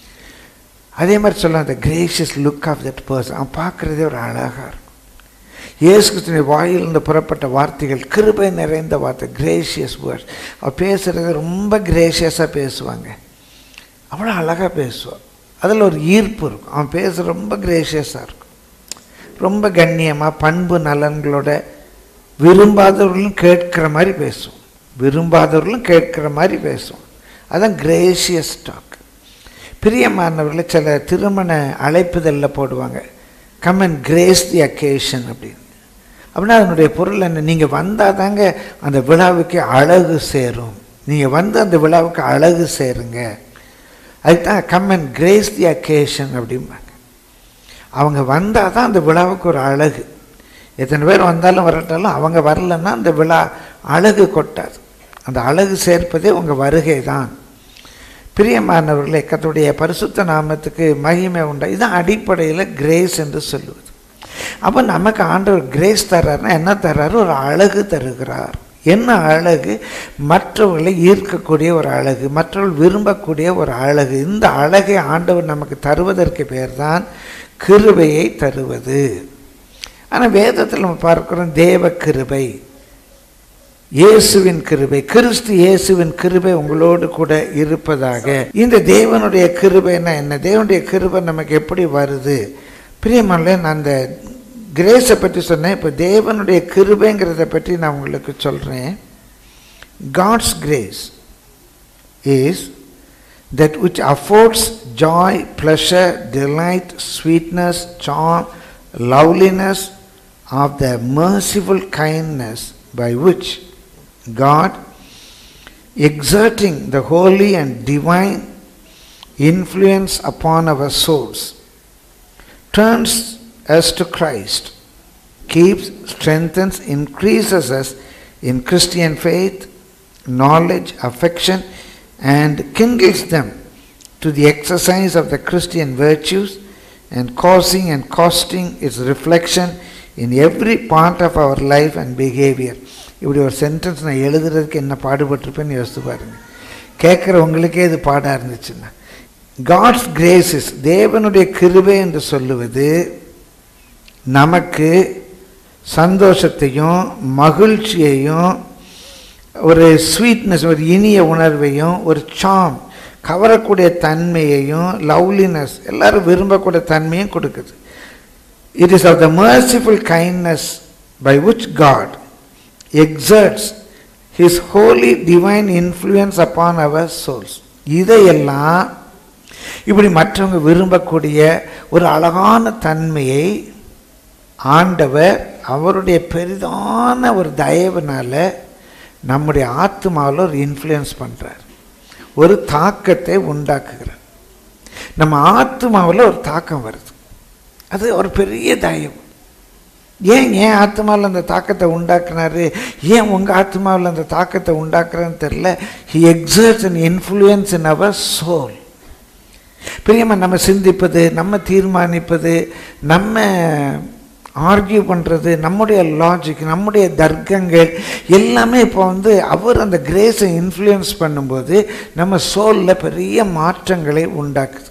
அதே மாதிரி சொல்ல அந்த gracious look of that person அவன் பார்க்குறதே ஒரு அழகாக இருக்கும் இயேசு கிறிஸ்துவின் வாயிலிருந்து புறப்பட்ட வார்த்தைகள் கிருபை நிறைந்த வார்த்தை கிரேஷியஸ் வேர்ட்ஸ் அவள் பேசுகிறது ரொம்ப கிரேஷியஸாக பேசுவாங்க அவ்வளோ அழகாக பேசுவாள் அதில் ஒரு ஈர்ப்பு இருக்கும் அவன் பேச ரொம்ப கிரேஷியஸாக இருக்கும் ரொம்ப கண்ணியமாக பண்பு நலன்களோட விரும்பாதவர்களும் கேட்குற மாதிரி பேசுவோம் விரும்பாதவர்களும் கேட்குற மாதிரி பேசுவோம் அதான் கிரேஷியஸ் டாக் பிரியமானவர்களை சில திருமண அழைப்புதலில் போடுவாங்க come and grace the occasion அப்படின்னு அப்படின்னா அதனுடைய பொருள் என்ன நீங்கள் வந்தால் தாங்க அந்த விழாவுக்கு அழகு சேரும் நீங்கள் வந்து அந்த விழாவுக்கு அழகு சேருங்க அதுக்கு தான் come and grace the occasion அப்படிம்பாங்க அவங்க வந்தால் தான் அந்த விழாவுக்கு ஒரு அழகு எத்தனை பேர் வந்தாலும் வரட்டாலும் அவங்க வரலன்னா அந்த விழா அழகு கொட்டாது அந்த அழகு சேர்ப்பதே உங்கள் வருகை தான் பிரியமானவர்களே கத்துடைய பரிசுத்த நாமத்துக்கு மகிமை உண்டா இதுதான் அடிப்படையில் கிரேஸ் என்று சொல்லுவது அப்போ நமக்கு ஆண்டவர் கிரேஸ் தர்றாருன்னா என்ன தர்றாரு ஒரு அழகு தருகிறார் என்ன அழகு மற்றவர்களை ஈர்க்கக்கூடிய ஒரு அழகு மற்றவர்கள் விரும்பக்கூடிய ஒரு அழகு இந்த அழகை ஆண்டவர் நமக்கு தருவதற்கு பேர் தான் கிருபையை தருவது ஆனால் வேதத்தில் நம்ம பார்க்கிறோம் தேவ கிருபை இயேசுவின் கிருபை கிறிஸ்து இயேசுவின் கிருபை உங்களோடு கூட இருப்பதாக இந்த தேவனுடைய கிருபைன்னா என்ன தேவனுடைய கிருபை நமக்கு எப்படி வருது பிரியமல்ல நான் அந்த கிரேஸை பற்றி சொன்னேன் இப்போ தேவனுடைய கிருபைங்கிறத பற்றி நான் உங்களுக்கு சொல்கிறேன் God's grace is that which affords joy, pleasure, delight, sweetness, charm, loveliness of the merciful kindness by which God, exerting the holy and divine influence upon our souls, turns us to Christ, keeps, strengthens, increases us in Christian faith, knowledge, affection, and kindles them to the exercise of the Christian virtues and causing and costing its reflection in every part of our life and behavior. இப்படி ஒரு sentence நான் எழுதுறதுக்கு என்ன பாடுபட்டிருப்பேன்னு யோசித்து பாருங்க கேட்குற உங்களுக்கே இது பாடாக இருந்துச்சுன்னா காட்ஸ் கிரேசஸ் தேவனுடைய கிருபை என்று சொல்லுவது நமக்கு சந்தோஷத்தையும் மகிழ்ச்சியையும் ஒரு ஸ்வீட்னஸ் ஒரு இனிய உணர்வையும் ஒரு சாம் கவரக்கூடிய தன்மையையும் லவ்லினஸ் எல்லாரும் விரும்பக்கூடிய தன்மையும் கொடுக்குது it is of the merciful kindness by which God exerts his holy divine influence upon our souls இதையெல்லாம் இப்படி மற்றவங்க விரும்பக்கூடிய ஒரு அழகான தன்மையை ஆண்டவர் அவருடைய பெரிதான ஒரு தயவுனால நம்முடைய ஆத்மாவில் ஒரு இன்ஃப்ளூயன்ஸ் பண்ணுறார் ஒரு தாக்கத்தை உண்டாக்குகிறார் நம்ம ஆத்மாவில் ஒரு தாக்கம் வருது அது ஒரு பெரிய தயவு ஏன் ஏன் ஆத்மாவில் அந்த தாக்கத்தை உண்டாக்குனாரு ஏன் உங்கள் ஆத்மாவில் அந்த தாக்கத்தை உண்டாக்குறான்னு தெரில he exerts and influence in our soul பிரியமா நம்ம சிந்திப்பது நம்ம தீர்மானிப்பது நம்ம ஆர்கியூ பண்ணுறது நம்முடைய லாஜிக் நம்முடைய தர்க்கங்கள் எல்லாமே இப்போ வந்து அவர் அந்த கிரேஸை இன்ஃப்ளூயன்ஸ் பண்ணும்போது நம்ம சோலில் பெரிய மாற்றங்களை உண்டாக்குது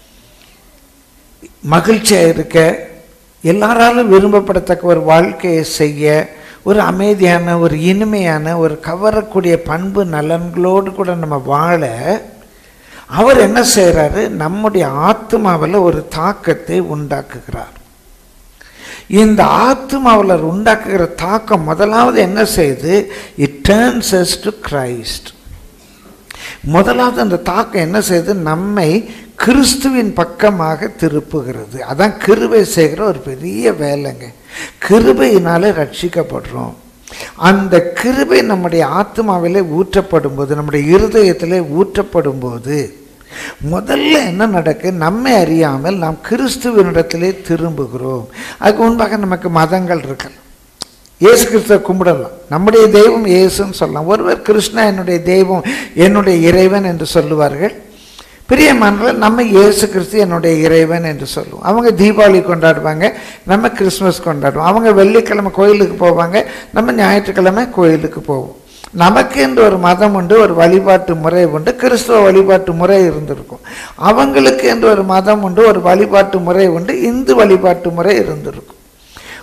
மகிழ்ச்சியாக இருக்க எல்லாராலும் விரும்பப்படத்தக்க ஒரு வாழ்க்கையை செய்ய ஒரு அமைதியான ஒரு இனிமையான ஒரு கவரக்கூடிய பண்பு நலன்களோடு கூட நம்ம வாழ அவர் என்ன செய்கிறாரு நம்முடைய ஆத்மாவில் ஒரு தாக்கத்தை உண்டாக்குகிறார் இந்த ஆத்மாவில் உண்டாக்குகிற தாக்கம் முதலாவது என்ன செய்யுது it turns us to Christ முதலாவது அந்த தாக்கம் என்ன செய்யுது நம்மை கிறிஸ்துவின் பக்கமாக திருப்புகிறது அதான் கிருபை செய்கிற ஒரு பெரிய வேலைங்க கிருபையினால ரட்சிக்கப்படுறோம் அந்த கிருபை நம்முடைய ஆத்மாவிலே ஊற்றப்படும் போது நம்முடைய இருதயத்திலே ஊற்றப்படும் போது முதல்ல என்ன நடக்கு நம்மை அறியாமல் நாம் கிறிஸ்துவனிடத்திலே திரும்புகிறோம் அதுக்கு முன்பாக நமக்கு மதங்கள் இருக்கலாம் இயேசு கிறிஸ்துவ கும்பிடலாம் நம்முடைய தெய்வம் இயேசுன்னு சொல்லலாம் ஒருவர் கிருஷ்ணா என்னுடைய தெய்வம் என்னுடைய இறைவன் என்று சொல்லுவார்கள் பிரியமானவர்கள் நம்ம இயேசு கிறிஸ்து என்னுடைய இறைவன் என்று சொல்லுவோம் அவங்க தீபாவளி கொண்டாடுவாங்க நம்ம கிறிஸ்மஸ் கொண்டாடுவோம் அவங்க வெள்ளிக்கிழமை கோயிலுக்கு போவாங்க நம்ம ஞாயிற்றுக்கிழமை கோயிலுக்கு போவோம் நமக்கு என்று ஒரு மதம் உண்டு ஒரு வழிபாட்டு முறை உண்டு கிறிஸ்துவ வழிபாட்டு முறை இருந்திருக்கும் அவங்களுக்கு என்று ஒரு மதம் உண்டு ஒரு வழிபாட்டு முறை உண்டு இந்து வழிபாட்டு முறை இருந்திருக்கும்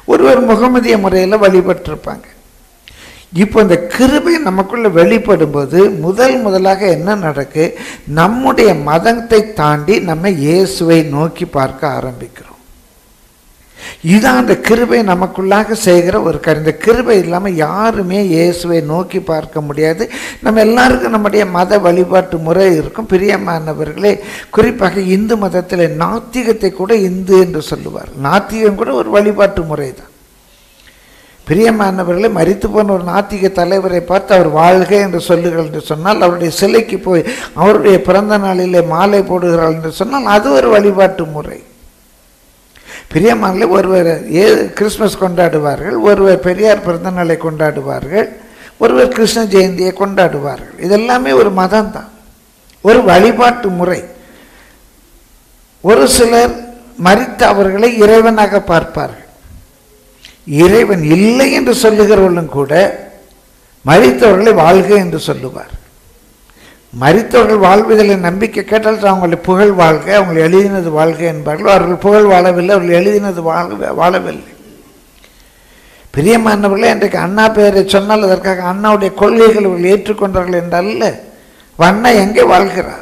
ஒருவர் முகமதிய முறையில் வழிபட்டிருப்பாங்க இப்போ இந்த கிருபை நமக்குள்ள வெளிப்படும் போது முதல் முதலாக என்ன நடக்கு நம்முடைய மதத்தை தாண்டி நம்ம இயேசுவை நோக்கி பார்க்க ஆரம்பிக்கிறோம் இதுதான் அந்த கிருபை நமக்குள்ளாக செய்கிற ஒரு காரியம் இந்த கிருபை இல்லாமல் யாருமே இயேசுவை நோக்கி பார்க்க முடியாது நம்ம எல்லாருக்கும் நம்முடைய மத வழிபாட்டு முறை இருக்கும் பிரியமானவர்களே குறிப்பாக இந்து மதத்தில் நாத்திகத்தை கூட இந்து என்று சொல்லுவார் நாத்திகம் கூட ஒரு வழிபாட்டு முறை தான் பிரியமானவர்களே மரித்து போன ஒரு நாத்திக தலைவரை பார்த்து அவர் வாழ்க என்று சொல்லுங்கள் என்று சொன்னால் அவருடைய சிலைக்கு போய் அவருடைய பிறந்த நாளிலே மாலை போடுகிறாள் என்று சொன்னால் அது ஒரு வழிபாட்டு முறை பிரியமானே ஒருவர் ஏ கிறிஸ்மஸ் கொண்டாடுவார்கள் ஒருவர் பெரியார் பிறந்த நாளை கொண்டாடுவார்கள் ஒருவர் கிருஷ்ண ஜெயந்தியை கொண்டாடுவார்கள் இதெல்லாமே ஒரு மதம் தான் ஒரு வழிபாட்டு முறை ஒரு சிலர் மறித்த அவர்களை இறைவனாக பார்ப்பார்கள் இறைவன் இல்லை என்று சொல்லுகிறவர்களும் கூட மறித்தவர்களை வாழ்க என்று சொல்லுவார் மறித்தவர்கள் வாழ்வதில் நம்பிக்கை கேட்டால் அவங்களை புகழ் வாழ்க அவங்களை எழுதினது வாழ்க என்பார்கள் அவர்கள் புகழ் வாழவில்லை அவர்கள் எழுதினது வாழ வாழவில்லை பிரியமானவர்களே இன்றைக்கு அண்ணா பெயரை சொன்னால் அதற்காக அண்ணாவுடைய கொள்கைகள் அவர்கள் ஏற்றுக்கொண்டார்கள் என்றல்ல அண்ணா எங்கே வாழ்கிறார்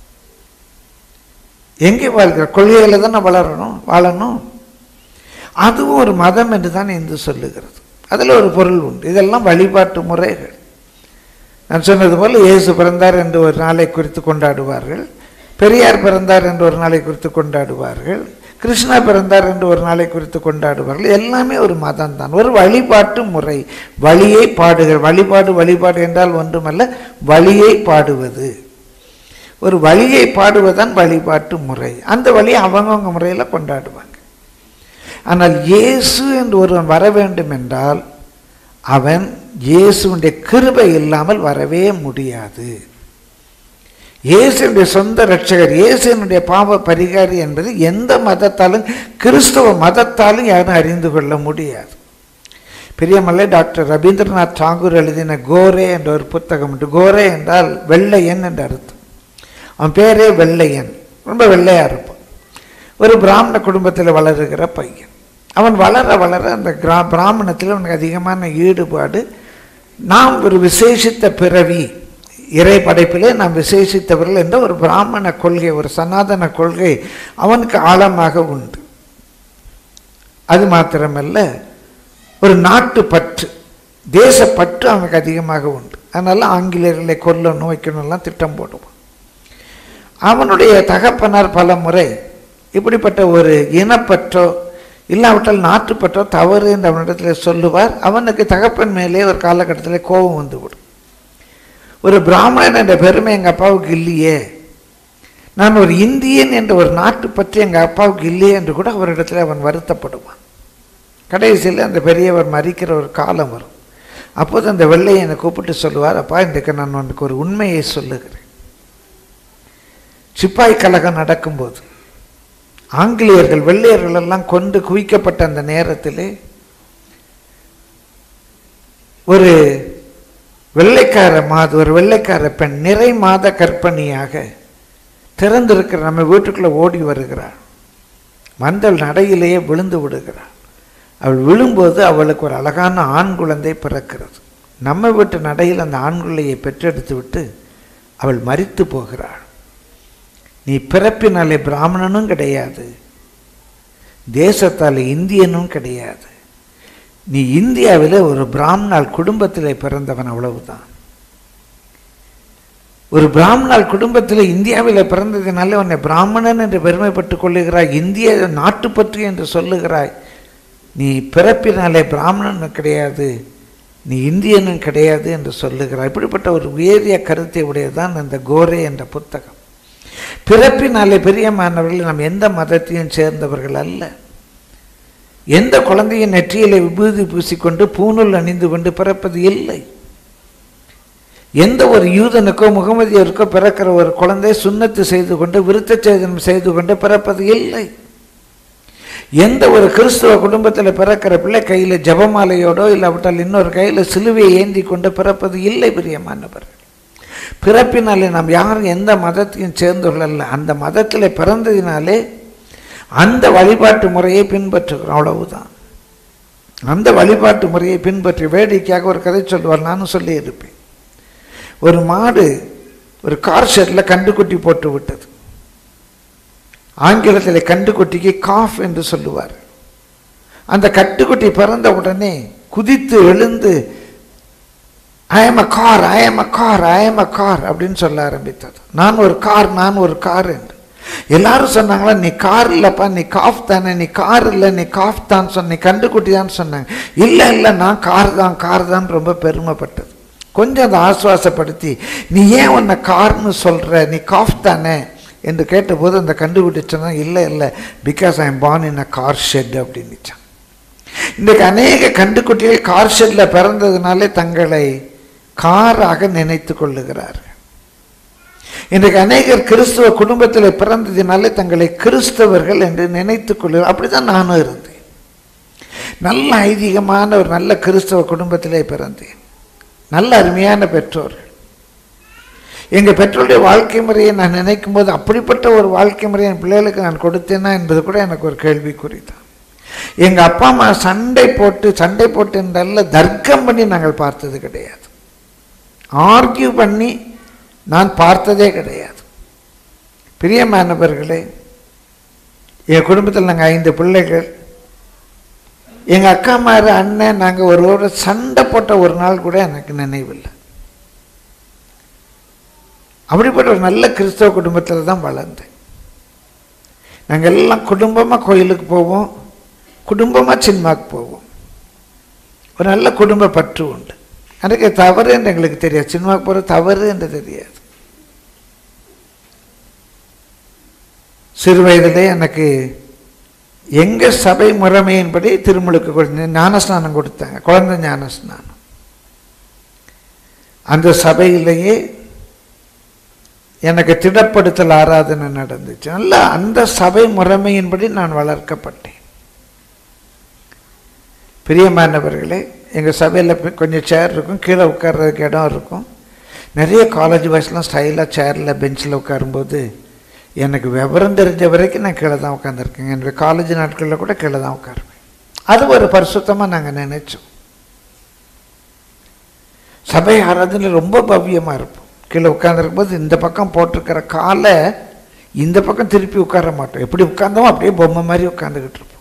எங்கே வாழ்கிறார் கொள்கைகளை தானே வளரணும் வாழணும் அதுவும் ஒரு மதம் என்று தான் இந்து சொல்லுகிறது அதில் ஒரு பொருள் உண்டு இதெல்லாம் வழிபாட்டு முறைகள் நான் சொன்னது போல் இயேசு பிறந்தார் என்று ஒரு நாளை குறித்து கொண்டாடுவார்கள் பெரியார் பிறந்தார் என்று ஒரு நாளை குறித்து கொண்டாடுவார்கள் கிருஷ்ணா பிறந்தார் என்று ஒரு நாளை குறித்து கொண்டாடுவார்கள் எல்லாமே ஒரு மதம் தான் ஒரு வழிபாட்டு முறை வழியை பாடுகிற வழிபாடு வழிபாடு என்றால் ஒன்றுமல்ல வழியை பாடுவது ஒரு வழியை பாடுவதுதான் வழிபாட்டு முறை அந்த வழியை அவங்கவுங்க முறையில் கொண்டாடுவாங்க ஆனால் இயேசு என்று ஒருவன் வர வேண்டும் என்றால் அவன் இயேசுடைய கிருபை இல்லாமல் வரவே முடியாது இயேசுடைய சொந்த ரட்சகர் இயேசுனுடைய பாவ பரிகாரி என்பது எந்த மதத்தாலும் கிறிஸ்தவ மதத்தாலும் யாரும் அறிந்து கொள்ள முடியாது பெரியமல்ல டாக்டர் ரவீந்திரநாத் தாகூர் எழுதின கோரே என்ற ஒரு புத்தகம் உண்டு கோரே என்றால் வெள்ளையன் என்ற அர்த்தம் அவன் பேரே வெள்ளையன் ரொம்ப வெள்ளையாக இருப்பான் ஒரு பிராமண குடும்பத்தில் வளருகிற பையன் அவன் வளர வளர அந்த கிரா பிராமணத்தில் அவனுக்கு அதிகமான ஈடுபாடு நாம் ஒரு விசேஷித்த பிறவி இறை படைப்பிலே நாம் விசேஷித்தவர்கள் என்ற ஒரு பிராமண கொள்கை ஒரு சனாதன கொள்கை அவனுக்கு ஆழமாக உண்டு அது மாத்திரமல்ல ஒரு நாட்டு பற்று தேசப்பற்று அவனுக்கு அதிகமாக உண்டு அதனால ஆங்கிலேயர்களை கொல்லணும் வைக்கணும்லாம் திட்டம் போடுவான் அவனுடைய தகப்பனார் பல முறை இப்படிப்பட்ட ஒரு இனப்பற்றோ இல்லாவிட்டால் நாட்டுப்பற்றோ தவறு என்று அவனிடத்தில் சொல்லுவார் அவனுக்கு தகப்பன் மேலே ஒரு காலகட்டத்தில் கோபம் வந்துவிடும் ஒரு பிராமணன் என்ற பெருமை எங்கள் அப்பாவுக்கு இல்லையே நான் ஒரு இந்தியன் என்ற ஒரு நாட்டு பற்றி எங்கள் அப்பாவுக்கு இல்லையே என்று கூட அவரிடத்தில் அவன் வருத்தப்படுவான் கடைசியில் அந்த பெரியவர் மறிக்கிற ஒரு காலம் வரும் அப்போது அந்த வெள்ளையனை கூப்பிட்டு சொல்லுவார் அப்பா இன்றைக்கு நான் உனக்கு ஒரு உண்மையை சொல்லுகிறேன் சிப்பாய் கழகம் நடக்கும்போது ஆங்கிலேயர்கள் வெள்ளையர்கள் எல்லாம் கொண்டு குவிக்கப்பட்ட அந்த நேரத்திலே ஒரு வெள்ளைக்கார மாத ஒரு வெள்ளைக்கார பெண் நிறை மாத கற்பணியாக திறந்திருக்கிற நம்ம வீட்டுக்குள்ளே ஓடி வருகிறாள் மந்தள் நடையிலேயே விழுந்து விடுகிறாள் அவள் விழும்போது அவளுக்கு ஒரு அழகான ஆண் குழந்தை பிறக்கிறது நம்ம வீட்டு நடையில் அந்த ஆண் குழந்தையை பெற்றெடுத்து விட்டு அவள் மறித்து போகிறாள் நீ பிறப்பினாலே பிராமணனும் கிடையாது தேசத்தால் இந்தியனும் கிடையாது நீ இந்தியாவில் ஒரு பிராமணால் குடும்பத்தில் பிறந்தவன் அவ்வளவுதான் ஒரு பிராமணால் குடும்பத்தில் இந்தியாவில் பிறந்ததினால உன்னை பிராமணன் என்று பெருமைப்பட்டுக் கொள்ளுகிறாய் இந்திய நாட்டுப்பற்று என்று சொல்லுகிறாய் நீ பிறப்பினாலே பிராமணனும் கிடையாது நீ இந்தியனும் கிடையாது என்று சொல்லுகிறாய் இப்படிப்பட்ட ஒரு உயரிய கருத்தை உடையதான் அந்த கோரே என்ற புத்தகம் பிறப்பினாலே பெரியமானவர்கள் நாம் எந்த மதத்தையும் சேர்ந்தவர்கள் அல்ல எந்த குழந்தையும் நெற்றியிலே விபூதி பூசிக்கொண்டு பூணூல் அணிந்து கொண்டு பிறப்பது இல்லை எந்த ஒரு யூதனுக்கோ முகமதியருக்கோ பிறக்கிற ஒரு குழந்தை சுண்ணத்து செய்து கொண்டு விருத்த சேதனம் செய்து கொண்டு பிறப்பது இல்லை எந்த ஒரு கிறிஸ்துவ குடும்பத்தில் பிறக்கிற பிள்ளை கையில் ஜபமாலையோடோ இல்லாவிட்டால் இன்னொரு கையில் சிலுவையை ஏந்தி கொண்டு பிறப்பது இல்லை பிரியமானவர்கள் பிறப்பினாலே நாம் யாரும் எந்த மதத்தையும் சேர்ந்தவர்கள் அல்ல அந்த மதத்தில் பிறந்ததினாலே அந்த வழிபாட்டு முறையை பின்பற்றுகிறோம் அவ்வளவுதான் அந்த வழிபாட்டு முறையை பின்பற்றி வேடிக்கையாக ஒரு கதை சொல்லுவார் நானும் சொல்லி இருப்பேன் ஒரு மாடு ஒரு கார் ஷெட்டில் கண்டுக்குட்டி போட்டு விட்டது ஆங்கிலத்தில் கண்டுக்குட்டிக்கு காஃப் என்று சொல்லுவார் அந்த கட்டுக்குட்டி பிறந்த உடனே குதித்து எழுந்து I'm a car I'm a car I'm a car அப்படின்னு சொல்ல ஆரம்பித்தது நான் ஒரு கார் நான் ஒரு கார் என்று எல்லாரும் சொன்னாங்களா நீ கார் இல்லைப்பா நீ காஃப் தானே நீ கார் இல்லை நீ காஃப் தான் சொன்ன நீ கண்டுக்குட்டி தான் சொன்னாங்க இல்லை இல்லை நான் கார் தான் கார் தான் ரொம்ப பெருமைப்பட்டது கொஞ்சம் அதை ஆசுவாசப்படுத்தி நீ ஏன் உன்னை கார்னு சொல்கிற நீ காஃப் தானே என்று கேட்டபோது அந்த கண்டுபிடி சொன்னா இல்லை இல்லை because I'm born in a car shed அப்படின்னுச்சான் இன்றைக்கு அநேக கண்டுக்குட்டிகள் கார் ஷெட்டில் பிறந்ததுனாலே தங்களை காராக நினைத்து கொள்ளுகிறார்கள் இன்றைக்கு அநேகர் கிறிஸ்துவ குடும்பத்தில் பிறந்ததினாலே தங்களை கிறிஸ்தவர்கள் என்று நினைத்துக் கொள்ளுகிறார் அப்படிதான் நானும் இருந்தேன் நல்ல ஐதீகமான ஒரு நல்ல கிறிஸ்தவ குடும்பத்திலே பிறந்தேன் நல்ல அருமையான பெற்றோர்கள் எங்கள் பெற்றோருடைய வாழ்க்கை முறையை நான் நினைக்கும் போது அப்படிப்பட்ட ஒரு வாழ்க்கை முறையை என் பிள்ளைகளுக்கு நான் கொடுத்தேனா என்பது கூட எனக்கு ஒரு கேள்விக்குறி தான் எங்கள் அப்பா அம்மா சண்டை போட்டு சண்டை போட்டு என்றல்ல தர்க்கம் பண்ணி நாங்கள் பார்த்தது கிடையாது ஆர்கியூ பண்ணி நான் பார்த்ததே கிடையாது பிரியமானவர்களே என் குடும்பத்தில் நாங்கள் ஐந்து பிள்ளைகள் எங்கள் அக்கா மாரு அண்ணன் நாங்கள் ஒருவரோட சண்டை போட்ட ஒரு நாள் கூட எனக்கு நினைவில்லை அப்படிப்பட்ட ஒரு நல்ல கிறிஸ்தவ குடும்பத்தில் தான் வளர்ந்தேன் நாங்கள் எல்லாம் குடும்பமாக கோயிலுக்கு போவோம் குடும்பமாக சினிமாவுக்கு போவோம் ஒரு நல்ல குடும்ப பற்று உண்டு எனக்கு தவறு என்று எங்களுக்கு தெரியாது சினிமாவுக்கு போகிற தவறு என்று தெரியாது சிறு வயதிலே எனக்கு எங்கள் சபை முறைமையின்படி திருமுழுக்கு கொடுத்த ஞானஸ்நானம் கொடுத்தாங்க குழந்தை ஞானஸ்நானம் அந்த சபையிலேயே எனக்கு திடப்படுத்தல் ஆராதனை நடந்துச்சு நல்ல அந்த சபை முறைமையின்படி நான் வளர்க்கப்பட்டேன் பிரியமானவர்களே எங்கள் சபையில் கொஞ்சம் சேர் இருக்கும் கீழே உட்கார்றதுக்கு இடம் இருக்கும் நிறைய காலேஜ் பாய்ஸ்லாம் ஸ்டைலாக சேரில் பெஞ்சில் உட்காரும்போது எனக்கு விவரம் தெரிஞ்ச வரைக்கும் நான் கீழே தான் உட்காந்துருக்கேங்க என்னுடைய காலேஜ் நாட்களில் கூட கீழே தான் உட்காருவேன் அது ஒரு பரிசுத்தமாக நாங்கள் நினைச்சோம் சபை ஆராதனை ரொம்ப பவ்யமாக இருப்போம் கீழே உட்காந்துருக்கும் போது இந்த பக்கம் போட்டிருக்கிற காலை இந்த பக்கம் திருப்பி உட்கார மாட்டோம் எப்படி உட்கார்ந்தோம் அப்படியே பொம்மை மாதிரி உட்காந்துக்கிட்டு இருப்போம்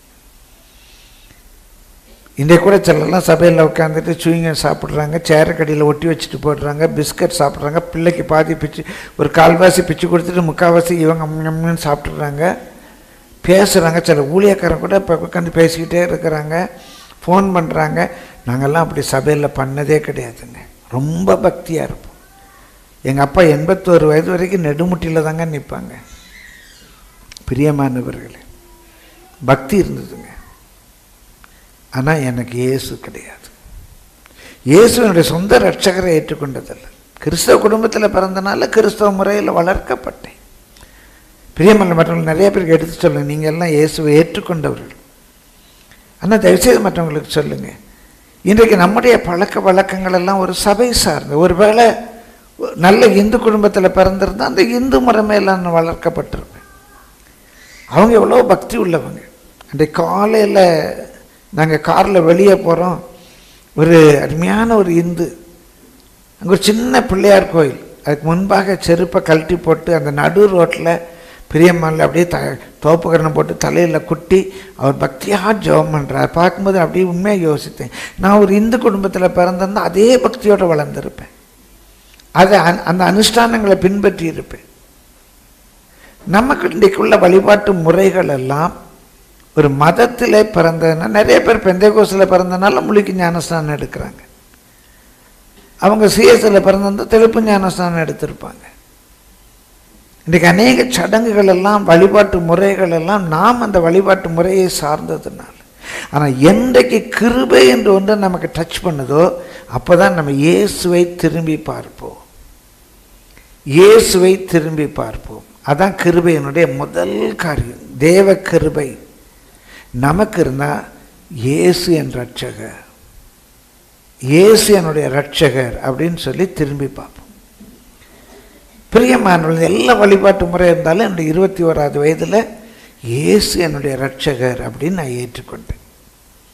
இன்றைக்கு கூட சிலர்லாம் சபையில் உட்காந்துட்டு சுவிங்க சாப்பிட்றாங்க சேரக்கடியில் ஒட்டி வச்சுட்டு போடுறாங்க பிஸ்கட் சாப்பிட்றாங்க பிள்ளைக்கு பாதி பிச்சு ஒரு கால்வாசி பிச்சு கொடுத்துட்டு முக்கால்வாசி இவங்க ம்னு சாப்பிட்றாங்க பேசுகிறாங்க சில ஊழியக்காரன் கூட இப்போ உட்காந்து பேசிக்கிட்டே இருக்கிறாங்க ஃபோன் பண்ணுறாங்க நாங்கள்லாம் அப்படி சபையில் பண்ணதே கிடையாதுங்க ரொம்ப பக்தியாக இருப்போம் எங்கள் அப்பா எண்பத்தோரு வயது வரைக்கும் நெடுமுட்டியில் தாங்க நிற்பாங்க பிரியமானவர்களே பக்தி இருந்ததுங்க ஆனால் எனக்கு இயேசு கிடையாது இயேசு என்னுடைய சொந்த ரட்சகரை ஏற்றுக்கொண்டதில்லை கிறிஸ்தவ குடும்பத்தில் பிறந்தனால கிறிஸ்தவ முறையில் வளர்க்கப்பட்டேன் பிரியமல்ல மற்றவங்க நிறைய பேருக்கு எடுத்து சொல்லுங்கள் நீங்கள் எல்லாம் இயேசுவை ஏற்றுக்கொண்டவர்கள் ஆனால் தயவுசெய்து மற்றவங்களுக்கு சொல்லுங்கள் இன்றைக்கு நம்முடைய பழக்க வழக்கங்கள் எல்லாம் ஒரு சபை சார்ந்த ஒருவேளை நல்ல இந்து குடும்பத்தில் பிறந்திருந்தால் அந்த இந்து முறைமையில் நான் வளர்க்கப்பட்டிருப்பேன் அவங்க எவ்வளோ பக்தி உள்ளவங்க அன்றைக்கு காலையில் நாங்கள் காரில் வெளியே போகிறோம் ஒரு அருமையான ஒரு இந்து அங்கே ஒரு சின்ன பிள்ளையார் கோயில் அதுக்கு முன்பாக செருப்பை கழட்டி போட்டு அந்த நடு ரோட்டில் பிரியம்மாவில் அப்படியே த தோப்புக்கரணம் போட்டு தலையில் குட்டி அவர் பக்தியாக ஜெபம் பண்ணுறார் பார்க்கும்போது அப்படியே உண்மையாக யோசித்தேன் நான் ஒரு இந்து குடும்பத்தில் பிறந்திருந்தா அதே பக்தியோடு வளர்ந்துருப்பேன் அதை அந்த அனுஷ்டானங்களை பின்பற்றி இருப்பேன் நமக்கு இன்றைக்குள்ள வழிபாட்டு முறைகள் எல்லாம் ஒரு மதத்தில் பிறந்ததுன்னா நிறைய பேர் பெந்தைகோசில் பிறந்தனால முழுக்கி ஞானஸ்தானம் எடுக்கிறாங்க அவங்க சிஎஸ்சில் பிறந்திருந்தால் தெளிப்பு ஞானஸ்தானம் எடுத்திருப்பாங்க இன்றைக்கு அநேக சடங்குகள் எல்லாம் வழிபாட்டு முறைகள் எல்லாம் நாம் அந்த வழிபாட்டு முறையை சார்ந்ததுனால ஆனால் என்றைக்கு கிருபை என்று ஒன்று நமக்கு டச் பண்ணுதோ அப்போ தான் நம்ம இயேசுவை திரும்பி பார்ப்போம் இயேசுவை திரும்பி பார்ப்போம் அதான் கிருபையினுடைய முதல் காரியம் தேவ கிருபை நமக்கு இருந்தால் இயேசு என் ரட்சகர் இயேசு என்னுடைய ரட்சகர் அப்படின்னு சொல்லி திரும்பி பார்ப்போம் பிரியமானவர்கள் எல்லா வழிபாட்டு முறை இருந்தாலும் என்னுடைய இருபத்தி ஓராவது வயதில் இயேசு என்னுடைய ரட்சகர் அப்படின்னு நான் ஏற்றுக்கொண்டேன்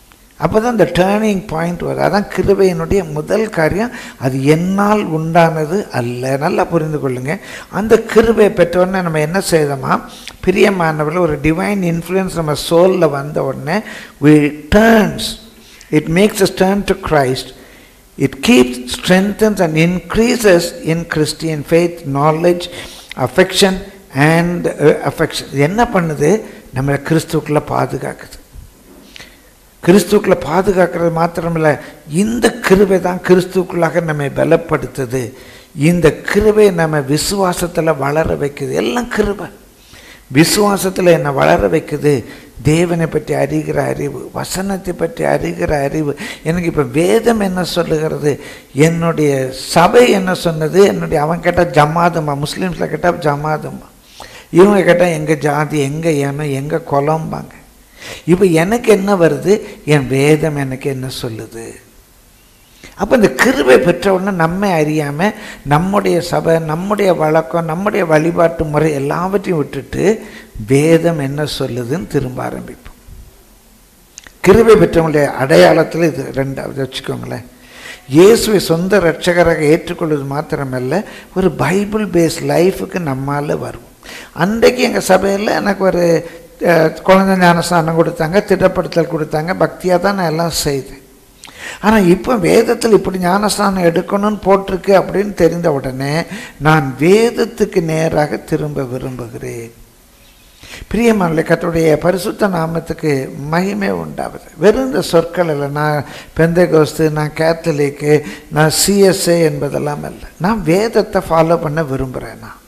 அப்போ தான் இந்த டேர்னிங் பாயிண்ட் வரும் அதான் கிருபையினுடைய முதல் காரியம் அது என்னால் உண்டானது அல்ல நல்லா புரிந்து கொள்ளுங்க அந்த கிருபை பெற்றோடனே நம்ம என்ன செய்தோமா பிரியமானவர்கள் ஒரு டிவைன் இன்ஃப்ளூயன்ஸ் நம்ம சோலில் வந்த உடனே we turns it makes us turn to Christ It keeps, strengthens, and increases in Christian faith, knowledge, affection, and uh, affection. இது என்ன பண்ணுது நம்மளை கிறிஸ்துக்குள்ளே பாதுகாக்குது கிறிஸ்துக்குள்ளே பாதுகாக்கிறது மாத்திரமில்ல இந்த கிருபை தான் கிறிஸ்துக்குள்ளாக நம்மை பலப்படுத்துது இந்த கிருபை நம்ம விசுவாசத்தில் வளர வைக்குது எல்லாம் கிருபை விசுவாசத்தில் என்னை வளர வைக்குது தேவனை பற்றி அறிகிற அறிவு வசனத்தை பற்றி அறிகிற அறிவு எனக்கு இப்போ வேதம் என்ன சொல்லுகிறது என்னுடைய சபை என்ன சொன்னது என்னுடைய அவன் கேட்டால் ஜமாதுமா முஸ்லீம்ஸில் கேட்டால் ஜமாதுமா இவங்க கேட்டால் எங்கள் ஜாதி எங்கள் இனம் எங்கள் குலம்பாங்க இப்போ எனக்கு என்ன வருது என் வேதம் எனக்கு என்ன சொல்லுது அப்போ இந்த கிருபை பெற்ற உடனே நம்மை அறியாமல் நம்முடைய சபை நம்முடைய வழக்கம் நம்முடைய வழிபாட்டு முறை எல்லாவற்றையும் விட்டுட்டு வேதம் என்ன சொல்லுதுன்னு திரும்ப ஆரம்பிப்போம் கிருபை பெற்றவங்களுடைய அடையாளத்தில் இது ரெண்டாவது வச்சுக்கோங்களேன் இயேசுவை சொந்த ரட்சகராக ஏற்றுக்கொள்வது மாத்திரமல்ல ஒரு பைபிள் பேஸ் லைஃபுக்கு நம்மால் வரும் அன்றைக்கு எங்கள் சபையில் எனக்கு ஒரு அஹ், குழந்தை ஞானஸ்தானம் கொடுத்தாங்க திட்டப்படுத்தல் கொடுத்தாங்க பக்தியாக தான் நான் எல்லாம் செய்தேன் ஆனால் இப்போ வேதத்தில் இப்படி ஞானஸ்தானம் எடுக்கணும்னு போட்டிருக்கு அப்படின்னு தெரிந்த உடனே நான் வேதத்துக்கு நேராக திரும்ப விரும்புகிறேன் பிரியமான கத்துடைய பரிசுத்த நாமத்துக்கு மகிமை உண்டாகுது வெறும் இந்த சொற்கள் இல்லை நான் பெந்தகோஸ்து நான் கேத்தலிக்கு நான் சிஎஸ்ஏ என்பதெல்லாம் இல்லை நான் வேதத்தை ஃபாலோ பண்ண விரும்புகிறேன் நான்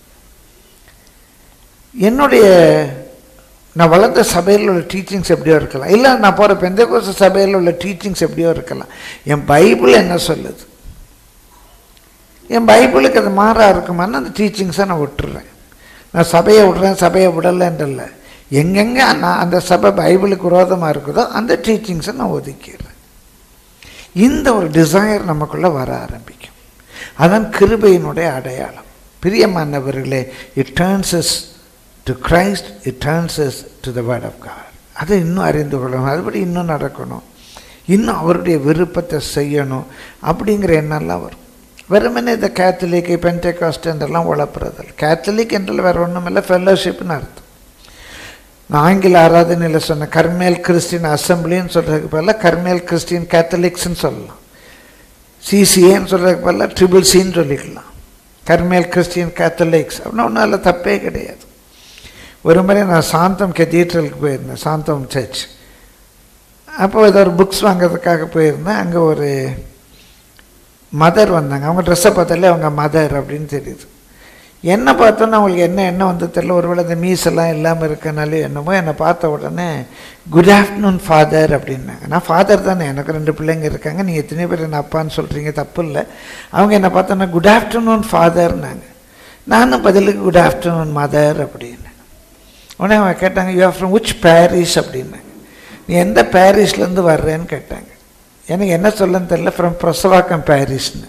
என்னுடைய நான் வளர்ந்த சபையில் உள்ள டீச்சிங்ஸ் எப்படியோ இருக்கலாம் இல்லை நான் போகிற பெந்தகோச சபையில் உள்ள டீச்சிங்ஸ் எப்படியோ இருக்கலாம் என் பைபிள் என்ன சொல்லுது என் பைபிளுக்கு அது மாறா இருக்குமான்னு அந்த டீச்சிங்ஸை நான் விட்டுறேன் நான் சபையை விடுறேன் சபையை விடலைன்றல்ல எங்கெங்கே நான் அந்த சபை பைபிளுக்கு விரோதமாக இருக்குதோ அந்த டீச்சிங்ஸை நான் ஒதுக்கிடுறேன் இந்த ஒரு டிசைர் நமக்குள்ளே வர ஆரம்பிக்கும் அதான் கிருபையினுடைய அடையாளம் பிரியமானவர்களே it turns to Christ it turns to the word of God அதை இன்னும் அறிந்து கொள்ளணும் அதுபடி இன்னும் நடக்கணும் இன்னும் அவருடைய விருப்பத்தை செய்யணும் அப்படிங்கிற எண்ணம்லாம் வரும் வெறுமனே இந்த கேத்தலிக் பென்டெகாஸ்ட் என்றெல்லாம் உழப்புறதில்ல கேத்தலிக் என்றால் வேறு ஒன்றும் இல்லை ஃபெல்லோஷிப்னு அர்த்தம் நான் ஆங்கில ஆராதனையில் சொன்ன கர்மேல் கிறிஸ்டின் அசம்பிளின்னு சொல்கிறதுக்கு பதிலாக கர்மேல் கிறிஸ்டின் கேத்தலிக்ஸ்ன்னு சொல்லலாம் சிசிஏன்னு சொல்கிறதுக்கு பதிலாக ட்ரிபிள் சின்னு சொல்லிக்கலாம் கர்மேல் கிறிஸ்டின் கேத்தலிக்ஸ் அப்படின்னா ஒன்றும் அதில் தப்பே கிடையாது ஒரு முறை நான் சாந்தம் கெத்தீட்ரலுக்கு போயிருந்தேன் சாந்தம் சர்ச் அப்போ ஏதோ ஒரு புக்ஸ் வாங்குறதுக்காக போயிருந்தேன் அங்கே ஒரு மதர் வந்தாங்க அவங்க ட்ரெஸ்ஸை பார்த்தாலே அவங்க மதர் அப்படின்னு தெரியுது என்ன பார்த்தோன்னா அவங்களுக்கு என்ன என்ன வந்து தெரியல ஒருவேளை இந்த மீஸ் எல்லாம் இல்லாமல் இருக்கனாலே என்னமோ என்னை பார்த்த உடனே குட் ஆஃப்டர்நூன் ஃபாதர் அப்படின்னாங்க நான் ஃபாதர் தானே எனக்கு ரெண்டு பிள்ளைங்க இருக்காங்க நீங்கள் எத்தனை பேர் என்ன அப்பான்னு சொல்கிறீங்க தப்பு இல்லை அவங்க என்னை பார்த்தோன்னா குட் ஆஃப்டர்நூன் ஃபாதர்னாங்க நானும் பதிலுக்கு குட் ஆஃப்டர்நூன் மதர் அப்படின்னு உடனே அவங்க கேட்டாங்க you are from which Paris அப்படின்னாங்க நீ எந்த பாரிஸ்லேருந்து வர்றேன்னு கேட்டாங்க எனக்கு என்ன சொல்லன்னு தெரியல ஃப்ரம் பிரசவாக்கம் பாரிஸ்னு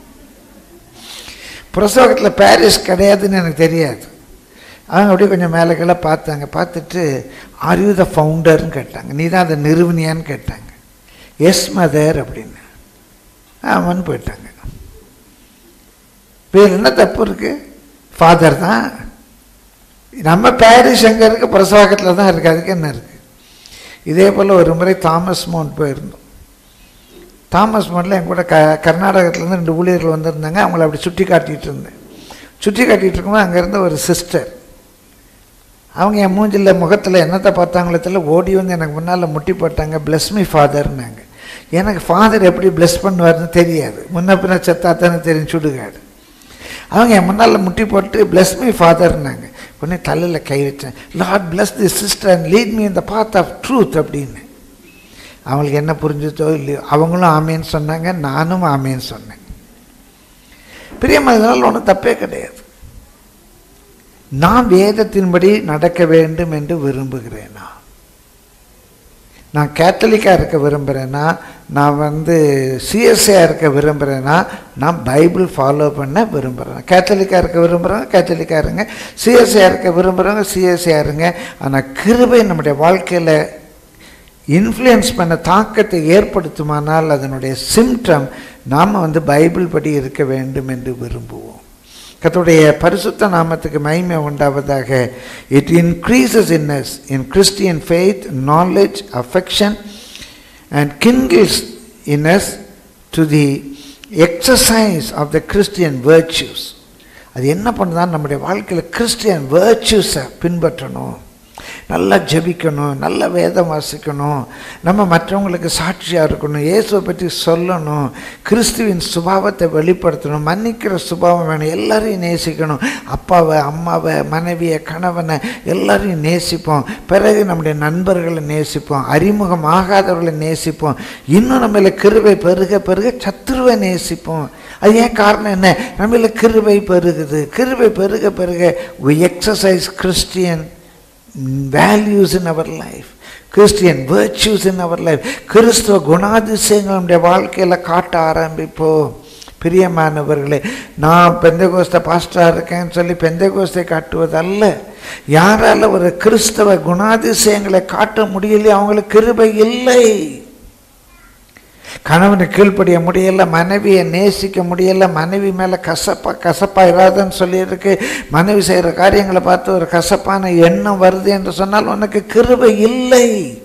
பிரசவகத்தில் பாரிஸ் கிடையாதுன்னு எனக்கு தெரியாது அவங்க அப்படியே கொஞ்சம் மேலே கீழே பார்த்தாங்க பார்த்துட்டு ஆர் யூ த ஃபவுண்டர்னு கேட்டாங்க நீ தான் அதை நிறுவனியான்னு கேட்டாங்க எஸ் மதர் அப்படின்னு ஆமான்னு போயிட்டாங்க வேறு என்ன தப்பு இருக்கு ஃபாதர் தான் நம்ம பாரிஸ் எங்கே இருக்குது பிரசவாக்கத்தில் தான் இருக்குது அதுக்கு என்ன இருக்குது இதே போல் ஒரு முறை தாமஸ் மவுண்ட் போயிருந்தோம் தாமஸ் மவுண்டில் என் கூட க கர்நாடகத்துலேருந்து ரெண்டு ஊழியர்கள் வந்திருந்தாங்க அவங்கள அப்படி சுற்றி காட்டிகிட்டு இருந்தேன் சுற்றி காட்டிகிட்டு இருக்கும்போது அங்கே இருந்த ஒரு சிஸ்டர் அவங்க என் மூஞ்சில் முகத்தில் என்னத்தை பார்த்தாங்களோ தெரியல ஓடி வந்து எனக்கு முன்னால் முட்டி போட்டாங்க பிளஸ் மீ ஃபாதர்னாங்க எனக்கு ஃபாதர் எப்படி பிளஸ் பண்ணுவார்னு தெரியாது முன்ன பின்ன செத்தா தானே தெரியும் சுடுகாடு அவங்க என் முன்னால் முட்டி போட்டு பிளஸ் மீ ஃபாதர்னாங்க உடனே தலையில் கை வச்சேன் Lord bless the sister and lead me இந்த பாத் ஆஃப் ட்ரூத் அப்படின்னு அவங்களுக்கு என்ன புரிஞ்சுதோ இல்லையோ அவங்களும் ஆமேன்னு சொன்னாங்க நானும் ஆமேன்னு சொன்னேன் பிரியமனால் ஒன்றும் தப்பே கிடையாது நான் வேதத்தின்படி நடக்க வேண்டும் என்று விரும்புகிறேனா நான் கேத்தலிக்காக இருக்க விரும்புகிறேன்னா நான் வந்து சிஎஸ்ஐயாக இருக்க விரும்புகிறேன்னா நான் பைபிள் ஃபாலோ பண்ண விரும்புகிறேன் கேத்தலிக்காக இருக்க விரும்புகிறவங்க கேத்தலிக்காக இருங்க சிஎஸ்ஐயாக இருக்க விரும்புகிறவங்க சிஎஸ்ஐயாக இருங்க ஆனால் கிருபை நம்முடைய வாழ்க்கையில் இன்ஃப்ளூயன்ஸ் பண்ண தாக்கத்தை ஏற்படுத்துமானால் அதனுடைய சிம்டம் நாம் வந்து பைபிள் படி இருக்க வேண்டும் என்று விரும்புவோம் கர்த்தருடைய பரிசுத்த நாமத்துக்கு மகிமை உண்டாவதாக it increases in us in Christian faith knowledge affection and kindles in us to the exercise of the Christian virtues அது என்ன பண்ணுதான் நம்முடைய வாழ்க்கையில் கிறிஸ்டியன் வேர்ச்சுஸை பின்பற்றணும் நல்லா ஜெபிக்கணும் நல்ல வேதம் வாசிக்கணும் நம்ம மற்றவங்களுக்கு சாட்சியாக இருக்கணும் இயேசுவை பற்றி சொல்லணும் கிறிஸ்துவின் சுபாவத்தை வெளிப்படுத்தணும் மன்னிக்கிற சுபாவம் வேணும் எல்லாரையும் நேசிக்கணும் அப்பாவை அம்மாவை மனைவியை கணவனை எல்லாரையும் நேசிப்போம் பிறகு நம்முடைய நண்பர்களை நேசிப்போம் அறிமுகம் ஆகாதவர்களை நேசிப்போம் இன்னும் நம்மள கிருபை பெருக பெருக சத்துருவை நேசிப்போம் அது ஏன் காரணம் என்ன நம்மள கிருபை பெருகுது கிருபை பெருக பெருக we exercise Christian values in our life Christian virtues in our life கிறிஸ்துவ குணாதிசயங்கள் நம்முடைய வாழ்க்கையில் காட்ட ஆரம்பிப்போம் பிரியமானவர்களே நான் பெந்தகோஸ்த பாஸ்டராக இருக்கேன்னு சொல்லி பெந்தகோஸ்தை காட்டுவதல்ல யாரால ஒரு கிறிஸ்தவ குணாதிசயங்களை காட்ட முடியலையே அவங்களுக்கு கிருபை இல்லை கணவனை கீழ்ப்படிய முடியல மனைவியை நேசிக்க முடியல மனைவி மேலே கசப்பா கசப்பா இராதுன்னு சொல்லியிருக்கு மனைவி செய்கிற காரியங்களை பார்த்து ஒரு கசப்பான எண்ணம் வருது என்று சொன்னால் உனக்கு கிருபை இல்லை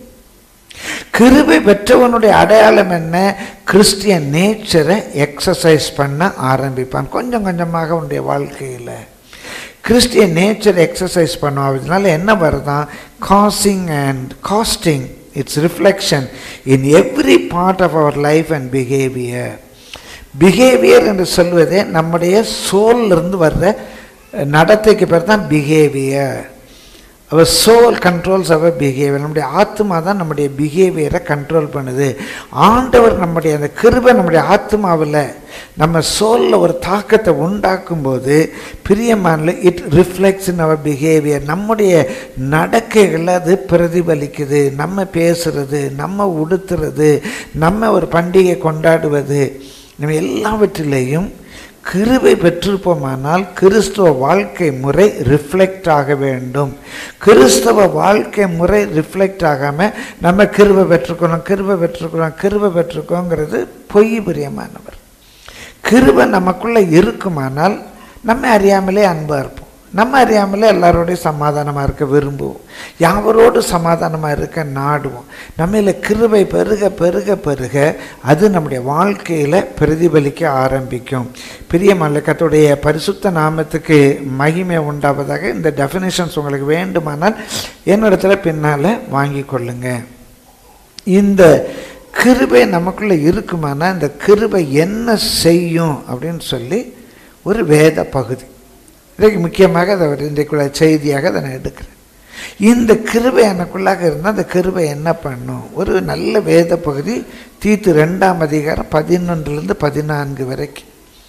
கிருபை பெற்றவனுடைய அடையாளம் என்ன கிறிஸ்டியன் நேச்சரை எக்ஸசைஸ் பண்ண ஆரம்பிப்பான் கொஞ்சம் கொஞ்சமாக உன்னுடைய வாழ்க்கையில் கிறிஸ்டியன் நேச்சரை எக்ஸசைஸ் பண்ணுவோம் அதனால என்ன வருதான் causing and casting its reflection in every part of our life and behaviour behaviour என்று சொல்வதே நம்முடைய சோல்லிருந்து வர்ற நடத்தைக்கு பேர் தான் behaviour our soul controls our behaviour நம்முடைய ஆத்மா தான் நம்முடைய பிஹேவியரை கண்ட்ரோல் பண்ணுது ஆண்டவர் நம்முடைய அந்த கிருபை நம்முடைய ஆத்மாவில் நம்ம சோலில் ஒரு தாக்கத்தை உண்டாக்கும் போது பிரியமான it reflects in our behaviour நம்முடைய நடக்கைகளில் அது பிரதிபலிக்குது நம்ம பேசுறது நம்ம உடுத்துறது நம்ம ஒரு பண்டிகை கொண்டாடுவது நம்ம எல்லாவற்றிலேயும் கிருபை பெற்றிருப்போமானால் கிறிஸ்துவ வாழ்க்கை முறை ரிஃப்ளெக்ட் ஆக வேண்டும் கிறிஸ்தவ வாழ்க்கை முறை ரிஃப்ளெக்ட் ஆகாமல் நம்ம கிருபை பெற்றுக்கிறோம் கிருபை பெற்றுக்கிறோம் கிருபை பெற்றுக்கோங்கிறது பொய் பிரியமானவர் கிருபை நமக்குள்ளே இருக்குமானால் நம்ம அறியாமலே அன்பாக இருப்போம் நம்ம அறியாமலே எல்லாரோடையும் சமாதானமாக இருக்க விரும்புவோம் யாவரோடு சமாதானமாக இருக்க நாடுவோம் நம்மள கிருபை பெருக பெருக பெருக அது நம்முடைய வாழ்க்கையில் பிரதிபலிக்க ஆரம்பிக்கும் பிரியமல்ல கத்துடைய பரிசுத்த நாமத்துக்கு மகிமை உண்டாவதாக இந்த டெஃபினேஷன்ஸ் உங்களுக்கு வேண்டுமானால் என்னிடத்துல பின்னால் வாங்கி கொள்ளுங்க இந்த கிருபை நமக்குள்ளே இருக்குமானா இந்த கிருபை என்ன செய்யும் அப்படின்னு சொல்லி ஒரு வேத பகுதி இன்றைக்கு முக்கியமாக அதை ஒரு இன்றைக்குள்ள செய்தியாக அதை நான் எடுக்கிறேன் இந்த கிருபை எனக்குள்ளாக இருந்தால் அந்த கிருபை என்ன பண்ணும் ஒரு நல்ல வேத பகுதி தீத்து ரெண்டாம் அதிகாரம் பதினொன்றுலேருந்து பதினான்கு வரைக்கும்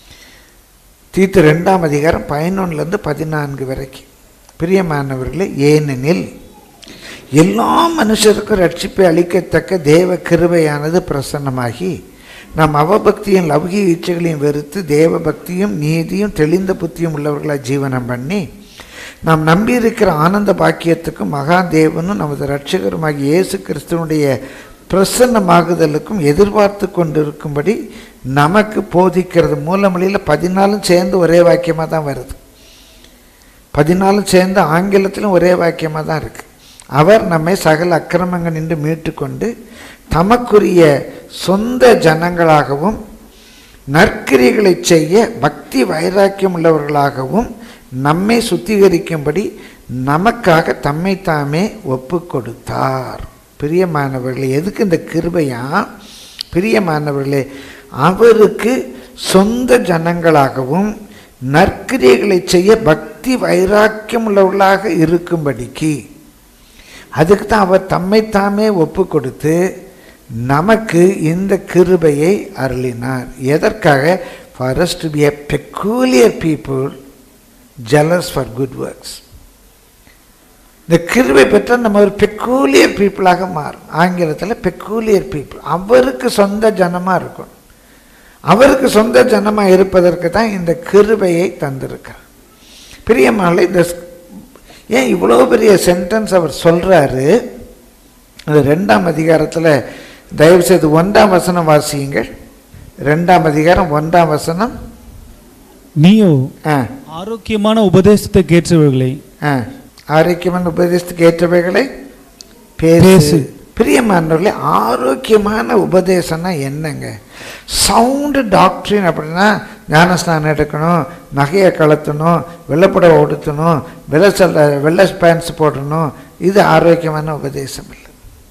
தீத்து ரெண்டாம் அதிகாரம் பதினொன்றுலேருந்து பதினான்கு வரைக்கும் பிரியமானவர்களே ஏனெனில் எல்லா மனுஷருக்கும் ரட்சிப்பை அளிக்கத்தக்க தேவ கிருபையானது பிரசன்னமாகி நாம் அவபக்தியும் லௌகிக இச்சைகளையும் வெறுத்து தேவ பக்தியும் நீதியும் தெளிந்த புத்தியும் உள்ளவர்களாக ஜீவனம் பண்ணி நாம் நம்பியிருக்கிற ஆனந்த பாக்கியத்துக்கும் மகாதேவனும் நமது ரட்சகருமாகிய இயேசு கிறிஸ்துவனுடைய பிரசன்னமாகுதலுக்கும் எதிர்பார்த்து கொண்டிருக்கும்படி நமக்கு போதிக்கிறது மூலமொழியில் பதினாலும் சேர்ந்து ஒரே வாக்கியமாக தான் வருது பதினாலும் சேர்ந்து ஆங்கிலத்திலும் ஒரே வாக்கியமாக தான் இருக்குது அவர் நம்மை சகல அக்கிரமங்கள் நின்று மீட்டுக்கொண்டு தமக்குரிய சொந்த ஜனங்களாகவும் நற்கிரிகளை செய்ய பக்தி வைராக்கியம் உள்ளவர்களாகவும் நம்மை சுத்திகரிக்கும்படி நமக்காக தம்மை தாமே ஒப்பு கொடுத்தார் பிரியமானவர்களே எதுக்கு இந்த கிருபையா பிரியமானவர்களே அவருக்கு சொந்த ஜனங்களாகவும் நற்கிரியைகளை செய்ய பக்தி வைராக்கியம் உள்ளவர்களாக இருக்கும்படிக்கு அதுக்கு தான் அவர் தம்மைத்தாமே ஒப்பு கொடுத்து நமக்கு இந்த கிருபையை அருளினார் எதற்காக for us to be a peculiar people zealous for good works இந்த கிருபை பெற்றால் நம்ம ஒரு பெக்கூலியர் பீப்புளாக மாறும் ஆங்கிலத்தில் பெக்கூலியர் பீப்புள் அவருக்கு சொந்த ஜனமாக இருக்கணும் அவருக்கு சொந்த ஜனமாக இருப்பதற்கு தான் இந்த கிருபையை தந்திருக்கிறார் பிரியமான இந்த ஏன் இவ்வளோ பெரிய சென்டென்ஸ் அவர் சொல்கிறாரு அது ரெண்டாம் அதிகாரத்தில் தயவுசெய்து ஒன்றாம் வசனம் வாசியுங்கள் ரெண்டாம் அதிகாரம் ஒன்றாம் வசனம் நீயோ ஆ ஆரோக்கியமான உபதேசத்தை கேட்டவர்களை ஆ ஆரோக்கியமான உபதேசத்துக்கு ஏற்றவைகளை பேசு பேசு. பிரியமானவர்களே ஆரோக்கியமான உபதேசம்னா என்னங்க சவுண்டு டாக்டரின் அப்படின்னா ஞானஸ்நானம் எடுக்கணும் நகையை கலத்தணும் வெள்ளைப்புடவை உடுத்தணும் வெள்ளை சொல்ல வெள்ளை பேண்ட்ஸ் போடணும் இது ஆரோக்கியமான உபதேசம் இல்லை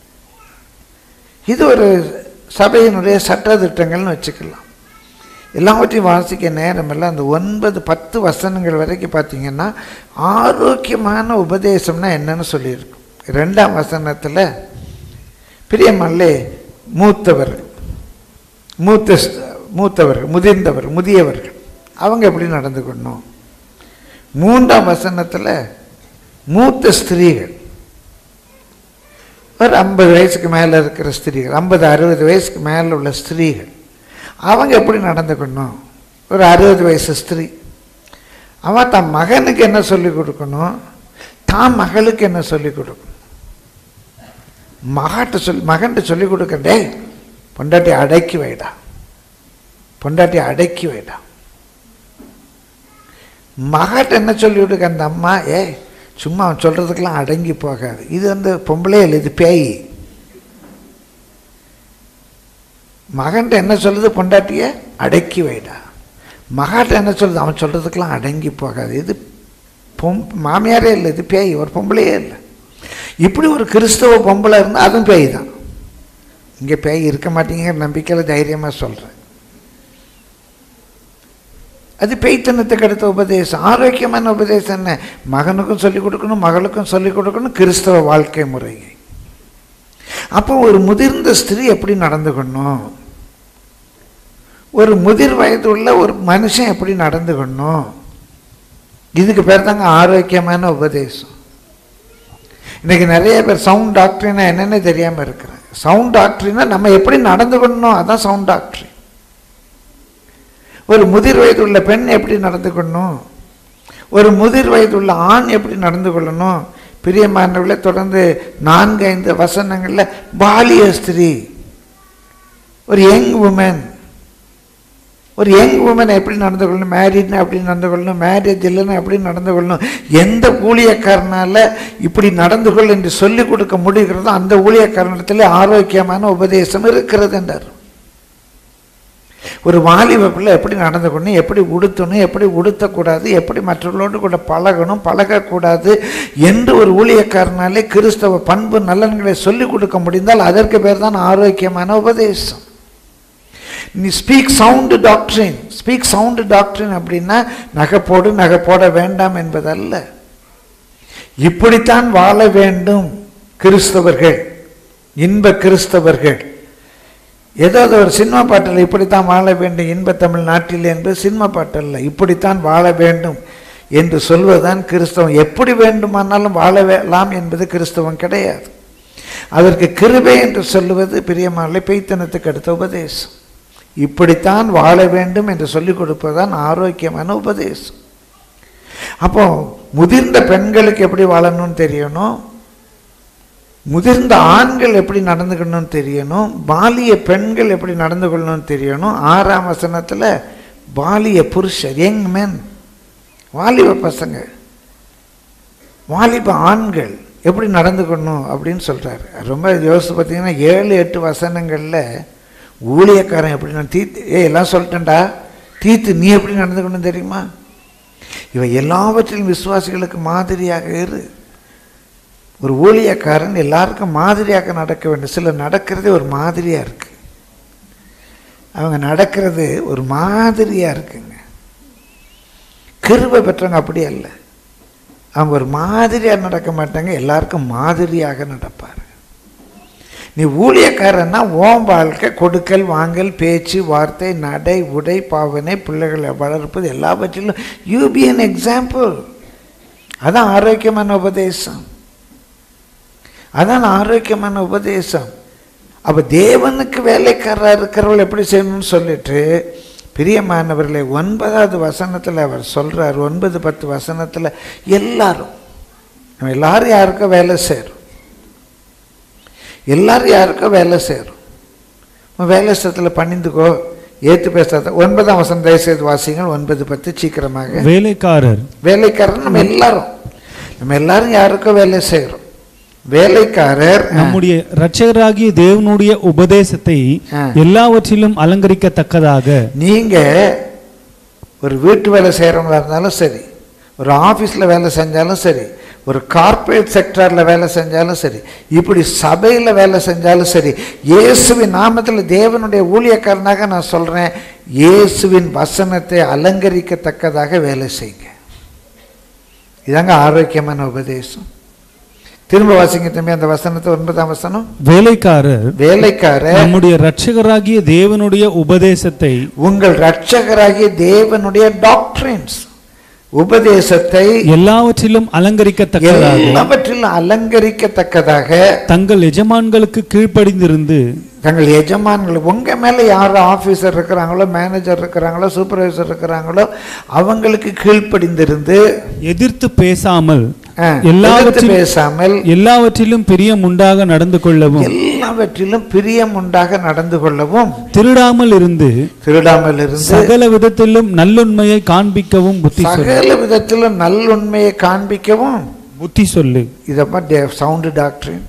இது ஒரு சபையினுடைய சட்டதிட்டங்கள்னு வச்சுக்கலாம் எல்லாவற்றையும் வாசிக்க நேரம் இல்லை அந்த ஒன்பது பத்து வசனங்கள் வரைக்கும் பார்த்தீங்கன்னா ஆரோக்கியமான உபதேசம்னா என்னன்னு சொல்லியிருக்கும் ரெண்டாம் வசனத்தில் பிரியமல்லே மூத்தவர் மூத்த மூத்தவர்கள் முதிர்ந்தவர் முதியவர்கள் அவங்க எப்படி நடந்துக்கணும் மூன்றாம் வசனத்தில் மூத்த ஸ்திரீகள் ஒரு ஐம்பது வயசுக்கு மேலே இருக்கிற ஸ்திரீகள் ஐம்பது அறுபது வயசுக்கு மேலே உள்ள ஸ்திரீகள் அவங்க எப்படி நடந்துக்கணும் ஒரு அறுபது வயசு ஸ்திரீ அவன் தன் மகனுக்கு என்ன சொல்லிக் கொடுக்கணும் தான் மகளுக்கு என்ன சொல்லிக் கொடுக்கணும் மகாட்ட சொல் மகன்கிட்ட சொல்லிக் கொடுக்க டேய் பொண்டாட்டி அடக்கி வைடா பொண்டாட்டி அடக்கி வைடா மகாட்ட என்ன சொல்லி கொடுக்க அந்த அம்மா ஏய் சும்மா அவன் சொல்கிறதுக்கெல்லாம் அடங்கி போகாது இது வந்து பொம்பளே இல்லை இது பேய் மகன்கிட்ட என்ன சொல்லுது பொண்டாட்டிய அடக்கி வைடா மகாட்ட என்ன சொல்லுது அவன் சொல்கிறதுக்கெல்லாம் அடங்கி போகாது இது பொம் மாமியாரே இல்லை இது பேய் ஒரு பொம்பளையே இல்லை இப்படி ஒரு கிறிஸ்தவ பொம்பளை இருந்தால் அதுவும் பேய் தான் இங்கே பேய் இருக்க மாட்டீங்கிற நம்பிக்கையில் தைரியமாக சொல்கிறேன் அது பேய்த்தனத்துக்கு அடுத்த உபதேசம் ஆரோக்கியமான உபதேசம் என்ன மகனுக்கும் சொல்லிக் கொடுக்கணும் மகளுக்கும் சொல்லிக் கொடுக்கணும் கிறிஸ்தவ வாழ்க்கை முறை அப்போ ஒரு முதிர்ந்த ஸ்திரீ எப்படி நடந்துக்கணும் ஒரு முதிர் வயது உள்ள ஒரு மனுஷன் எப்படி நடந்துக்கணும் இதுக்கு பேர் தாங்க ஆரோக்கியமான உபதேசம் இன்னைக்கு நிறைய பேர் சவுண்ட் டாக்டரினா என்னன்னு தெரியாமல் இருக்கிறாங்க சவுண்ட் டாக்டரினா நம்ம எப்படி நடந்துக்கணும் அதான் சவுண்ட் டாக்டரி ஒரு முதிர் வயது உள்ள பெண் எப்படி நடந்துக்கணும் ஒரு முதிர் வயது உள்ள ஆண் எப்படி நடந்து கொள்ளணும் பிரியமானவர்களே தொடர்ந்து நான்கு ஐந்து வசனங்களில் பாலிய ஸ்திரீ ஒரு யங் உமன் ஒரு யங் உமன் எப்படி நடந்து கொள்ளணும் மேரிட்னா எப்படி நடந்து கொள்ளணும் மேரேஜ் இல்லைன்னா எப்படி நடந்து கொள்ளணும் எந்த ஊழியக்காரனால இப்படி நடந்து கொள் என்று சொல்லிக் கொடுக்க முடிகிறதோ அந்த ஊழியக்காரனத்தில் ஆரோக்கியமான உபதேசம் இருக்கிறது என்றார் ஒரு வாலிப பிள்ளை எப்படி நடந்துக்கணும் எப்படி உடுத்தணும் எப்படி உடுத்தக்கூடாது எப்படி மற்றவர்களோடு கூட பழகணும் பழகக்கூடாது என்று ஒரு ஊழியக்காரனாலே கிறிஸ்தவ பண்பு நலன்களை சொல்லிக் கொடுக்க முடிந்தால் அதற்கு பேர் தான் ஆரோக்கியமான உபதேசம் நீ speak sound doctrine speak sound doctrine அப்படின்னா நகை போடு நகை போட வேண்டாம் என்பதல்ல இப்படித்தான் வாழ வேண்டும் கிறிஸ்தவர்கள் இன்ப கிறிஸ்தவர்கள் ஏதாவது ஒரு சினிமா பாட்டில் இப்படித்தான் வாழ வேண்டும் இன்ப தமிழ் நாட்டில் என்பது சினிமா பாட்டல்ல இப்படித்தான் வாழ வேண்டும் என்று சொல்வதுதான் கிறிஸ்தவம் எப்படி வேண்டுமானாலும் வாழலாம் என்பது கிறிஸ்தவம் கிடையாது அதற்கு கிருபை என்று சொல்லுவது பிரியமாலை பெய்த்தனத்துக்கு அடுத்த உபதேசம் இப்படித்தான் வாழ வேண்டும் என்று சொல்லிக் கொடுப்பதுதான் ஆரோக்கியமான உபதேசம் அப்போ முதிர்ந்த பெண்களுக்கு எப்படி வாழணும்னு தெரியணும் முதிர்ந்த ஆண்கள் எப்படி நடந்துக்கணும்னு தெரியணும் பாலிய பெண்கள் எப்படி நடந்து கொள்ளணும்னு தெரியணும் ஆறாம் வசனத்தில் பாலிய புருஷர் யங் மென் வாலிப பசங்க வாலிப ஆண்கள் எப்படி நடந்துக்கணும் அப்படின்னு சொல்கிறாரு ரொம்ப யோசித்து பார்த்தீங்கன்னா ஏழு எட்டு வசனங்களில் ஊழியக்காரன் எப்படி நான் தீத்து ஏ எல்லாம் சொல்லிட்டேன்டா தீத்து நீ எப்படி நடந்துக்கணும் தெரியுமா இவன் எல்லாவற்றிலும் விசுவாசிகளுக்கு மாதிரியாக இரு ஒரு ஊழியக்காரன் எல்லாருக்கும் மாதிரியாக நடக்க வேண்டும் சிலர் நடக்கிறதே ஒரு மாதிரியாக இருக்கு அவங்க நடக்கிறது ஒரு மாதிரியாக இருக்குங்க கிருபை பெற்றவங்க அப்படி அல்ல அவங்க ஒரு மாதிரியாக நடக்க மாட்டாங்க எல்லாருக்கும் மாதிரியாக நடப்பார் நீ ஊழியக்காரன்னா ஓம் வாழ்க்கை கொடுக்கல் வாங்கல் பேச்சு வார்த்தை நடை உடை பாவனை பிள்ளைகளை வளர்ப்பது எல்லாவற்றிலும் யூ பி அன் எக்ஸாம்பிள் அதான் ஆரோக்கியமான உபதேசம் அதான் ஆரோக்கியமான உபதேசம் அப்போ தேவனுக்கு வேலைக்காரராக இருக்கிறவர்கள் எப்படி செய்யணும்னு சொல்லிட்டு பிரியமானவர்களை ஒன்பதாவது வசனத்தில் அவர் சொல்கிறார் ஒன்பது பத்து வசனத்தில் எல்லாரும் நம்ம எல்லாரும் யாருக்கும் வேலை செய்கிறோம் எல்லாரும் யாருக்கோ வேலை செய்கிறோம் உன் வேலை ஸ்தலத்தில் பணிந்துக்கோ ஏற்று பேசாத ஒன்பதாம் வசனம் தயவுசெய்து வாசிங்கள் ஒன்பது பத்து சீக்கிரமாக வேலைக்காரர் வேலைக்காரர் நம்ம எல்லாரும் நம்ம எல்லாரும் யாருக்கோ வேலை செய்கிறோம் வேலைக்காரர் நம்முடைய இரட்சகராகிய தேவனுடைய உபதேசத்தை ஆ. எல்லாவற்றிலும் அலங்கரிக்கத்தக்கதாக நீங்க ஒரு வீட்டு வேலை செய்கிறவங்களா இருந்தாலும் சரி ஒரு ஆஃபீஸில் வேலை செஞ்சாலும் சரி ஒரு கார்ப்பரேட் செக்டரில் வேலை செஞ்சாலும் சரி இப்படி சபையில் வேலை செஞ்சாலும் சரி இயேசுவின் நாமத்தில் தேவனுடைய ஊழியக்காரனாக நான் சொல்கிறேன் இயேசுவின் வசனத்தை அலங்கரிக்கத்தக்கதாக வேலை செய்யுங்க இதாங்க ஆரோக்கியமான உபதேசம் திரும்ப வாசிங்க தம்பி அந்த வசனத்தை ஒன்பதாம் வசனம் வேலைக்காரர் வேலைக்காரர் நம்முடைய இரட்சகராகிய தேவனுடைய உபதேசத்தை உங்கள் இரட்சகராகிய தேவனுடைய டாக்டரின்ஸ் உபதேசத்தை எல்லாவற்றிலும் அலங்கரிக்கத்தக்கதாக எல்லாவற்றிலும் அலங்கரிக்கத்தக்கதாக தங்கள் எஜமான்களுக்கு கீழ்ப்படிந்திருந்து தங்கள் எஜமான்கள் உங்க மேல யார் ஆபீசர் இருக்கிறாங்களோ மேனேஜர் இருக்கிறாங்களோ சூப்பர்வைசர் இருக்கிறாங்களோ அவங்களுக்கு கீழ்ப்படிந்திருந்து எதிர்த்து பேசாமல் ஆ, எதிர்த்து எல்லாவற்றிலும் பேசாமல் எல்லாவற்றிலும் பிரியம் உண்டாக நடந்து கொள்ளவும் எல்லாவற்றிலும் பிரியம் உண்டாக நடந்து கொள்ளவும் திருடாமல் இருந்து திருடாமல் இருந்து சகல விதத்திலும் நல்லுண்மையை காண்பிக்கவும் புத்தி சொல்லு சகல விதத்திலும் நல்லுண்மையை காண்பிக்கவும் புத்தி சொல்லு இதப்பா சவுண்டு டாக்டரின்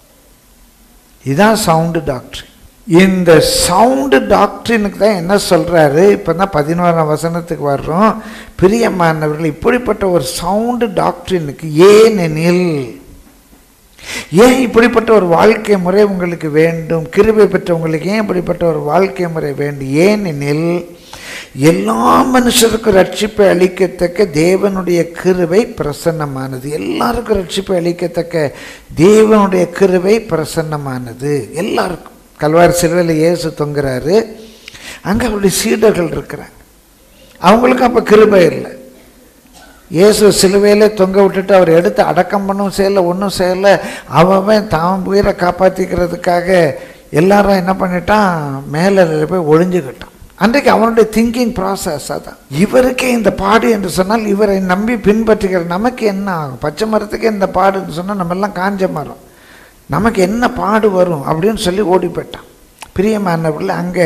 இதான் சவுண்டு டாக்டரின் இந்த சவுண்டு டாக்டரினுக்கு தான் என்ன சொல்றாரு இப்போ தான் பதினோராம் வசனத்துக்கு வர்றோம் பிரியமானவர்கள் இப்படிப்பட்ட ஒரு சவுண்டு டாக்டரினுக்கு ஏனெனில் ஏன் இப்படிப்பட்ட ஒரு வாழ்க்கை முறை உங்களுக்கு வேண்டும் கிருபை பெற்றவங்களுக்கு ஏன் இப்படிப்பட்ட ஒரு வாழ்க்கை முறை வேண்டும் ஏனெனில் எல்லா மனுஷருக்கும் ரட்சிப்பை அளிக்கத்தக்க தேவனுடைய கிருபை பிரசன்னமானது எல்லாருக்கும் ரட்சிப்பை அளிக்கத்தக்க தேவனுடைய கிருபை பிரசன்னமானது எல்லாருக்கும் கல்வாரி சிலுவையில் இயேசு தொங்குறாரு அங்கே அவருடைய சீடர்கள் இருக்கிறாங்க அவங்களுக்கும் அப்போ கிருபை இல்லை இயேசு சிலுவையிலே தொங்க விட்டுட்டு அவர் எடுத்து அடக்கம் பண்ணவும் செய்யலை ஒன்றும் செய்யலை அவன் தான் உயிரை காப்பாற்றிக்கிறதுக்காக எல்லாரும் என்ன பண்ணிட்டான் மேலே போய் ஒளிஞ்சுக்கிட்டான் அன்றைக்கு அவனுடைய திங்கிங் ப்ராசஸ் அதான் இவருக்கே இந்த பாடு என்று சொன்னால் இவரை நம்பி பின்பற்றுகிற நமக்கு என்ன ஆகும் பச்சை மரத்துக்கே இந்த பாடுன்னு சொன்னால் நம்ம எல்லாம் காஞ்ச மரம் நமக்கு என்ன பாடு வரும் அப்படின்னு சொல்லி ஓடி போயிட்டான் பிரியமானவர்கள் அங்கே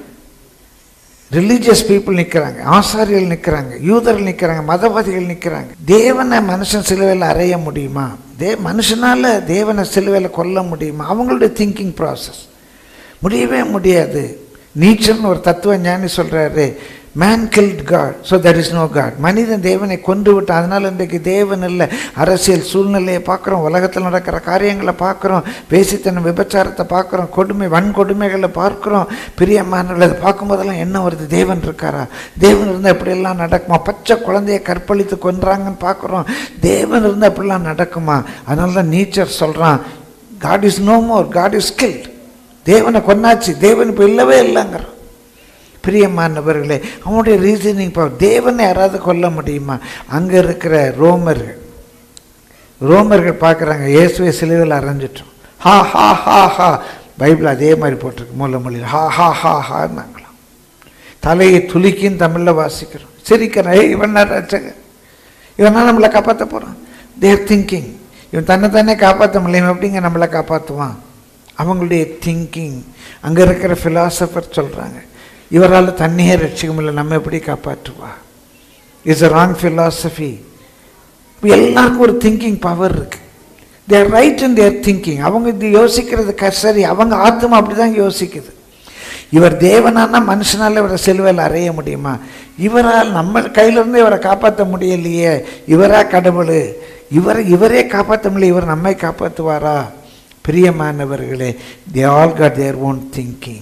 ரிலீஜியஸ் பீப்புள் நிற்கிறாங்க ஆசாரியர்கள் நிற்கிறாங்க யூதர்கள் நிற்கிறாங்க மதவாதிகள் நிற்கிறாங்க தேவனை மனுஷன் சிலுவையில் அறைய முடியுமா தே மனுஷனால் தேவனை சிலுவையில் கொல்ல முடியுமா அவங்களுடைய திங்கிங் ப்ராசஸ் முடியவே முடியாது நீச்சர்னு ஒரு தத்துவ ஞானி சொல்கிறாரு man killed God so that is no God மனிதன் தேவனை கொன்று விட்டான் அதனால் இன்றைக்கு தேவன் இல்லை அரசியல் சூழ்நிலையை பார்க்குறோம் உலகத்தில் நடக்கிற காரியங்களை பார்க்குறோம் பேசித்தனம் விபச்சாரத்தை பார்க்குறோம் கொடுமை வன்கொடுமைகளை பார்க்குறோம் பிரியமானவர்கள் அதை பார்க்கும்போதெல்லாம் என்ன வருது தேவன் இருக்காரா தேவன் இருந்தால் எப்படியெல்லாம் நடக்குமா பச்சை குழந்தையை கற்பழித்து கொன்றாங்கன்னு பார்க்குறோம் தேவன் இருந்தால் எப்படிலாம் நடக்குமா அதனால தான் நீச்சர் சொல்கிறான் God is no more God is killed தேவனை கொன்னாச்சு தேவன் இப்போ இல்லவே இல்லைங்கிறான் பிரியமானவர்களே அவனுடைய ரீசனிங் பவர் தேவனை யாராவது கொல்ல முடியுமா அங்கே இருக்கிற ரோமர்கள் ரோமர்கள் பார்க்குறாங்க இயேசுவை சிலுவையில் அரைஞ்சிட்டோம் ஹா ஹா ஹா ஹா பைபிள் அதே மாதிரி போட்டிருக்கு மூல மொழியில் ஹா ஹா ஹா ஹான்னாங்களாம் தலையை துலுக்கின்னு தமிழில் வாசிக்கிறோம் சிரிக்கிறேன் ஏய் இவன் தான் ரட்சகன் இவனா நம்மளை காப்பாற்ற போகிறான் தேர் திங்கிங் இவன் தன்னை தானே காப்பாற்ற முடியும் எப்படிங்க நம்மளை காப்பாற்றுவான் அவங்களுடைய திங்கிங் அங்கே இருக்கிற ஃபிலாசபர் சொல்கிறாங்க இவரால் தண்ணியே ரட்சிக்க முடியல நம்ம எப்படி காப்பாற்றுவா இஸ் அ ராங் ஃபிலாசபி எல்லாருக்கும் ஒரு திங்கிங் பவர் இருக்கு தேர் ரைட் இன் தேர் திங்கிங் அவங்க இது யோசிக்கிறது க சரி அவங்க ஆத்மா அப்படி தான் யோசிக்குது இவர் தேவனானா மனுஷனால் இவரை சிலுவையில் அறைய முடியுமா இவரால் நம்ம கையிலிருந்து இவரை காப்பாற்ற முடியலையே இவரா கடவுள் இவரை இவரே காப்பாற்ற முடியல இவர் நம்மை காப்பாற்றுவாரா பிரியமானவர்களே they all got their own thinking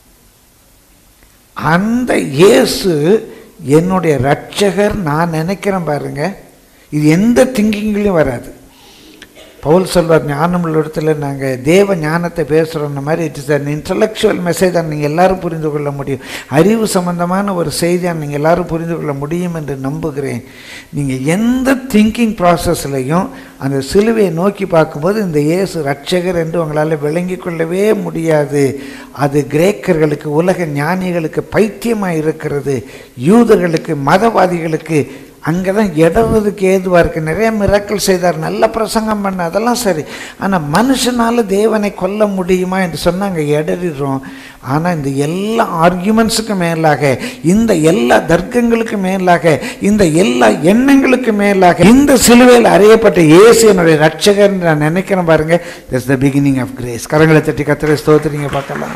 அந்த இயேசு என்னுடைய ரட்சகர் நான் நினைக்கிறேன் பாருங்க இது எந்த திங்கிங்லேயும் வராது பவுல் சொல்வார் ஞானமுள்ள இடத்துல நாங்கள் தேவ ஞானத்தை பேசுகிறோம் மாதிரி இட் இஸ் அன் இன்டலெக்சுவல் மெசேஜாக நீங்கள் எல்லாரும் புரிந்து கொள்ள முடியும் அறிவு சம்பந்தமான ஒரு செய்தியாக நீங்கள் எல்லாரும் புரிந்து கொள்ள முடியும் என்று நம்புகிறேன் நீங்கள் எந்த திங்கிங் ப்ராசஸ்லையும் அந்த சிலுவையை நோக்கி பார்க்கும்போது இந்த இயேசு ரட்சகர் என்று உங்களால் விளங்கி கொள்ளவே முடியாது அது கிரேக்கர்களுக்கு உலக ஞானிகளுக்கு பைத்தியமாக இருக்கிறது யூதர்களுக்கு மதவாதிகளுக்கு அங்கே தான் இடறதுக்கு ஏதுவாக இருக்குது நிறைய மிராக்கள் செய்தார் நல்ல பிரசங்கம் பண்ண அதெல்லாம் சரி ஆனால் மனுஷனால் தேவனை கொல்ல முடியுமா என்று சொன்னாங்க இடறிடுறோம் ஆனால் இந்த எல்லா ஆர்கியூமெண்ட்ஸுக்கு மேலாக இந்த எல்லா தர்க்கங்களுக்கு மேலாக இந்த எல்லா எண்ணங்களுக்கு மேலாக இந்த சிலுவையில் அறியப்பட்ட இயேசு என்னுடைய ரட்சகர் நான் நினைக்கிறேன் பாருங்க this the beginning of grace கரங்களை தட்டி கத்திர ஸ்தோத்திரிங்க பார்க்கலாம்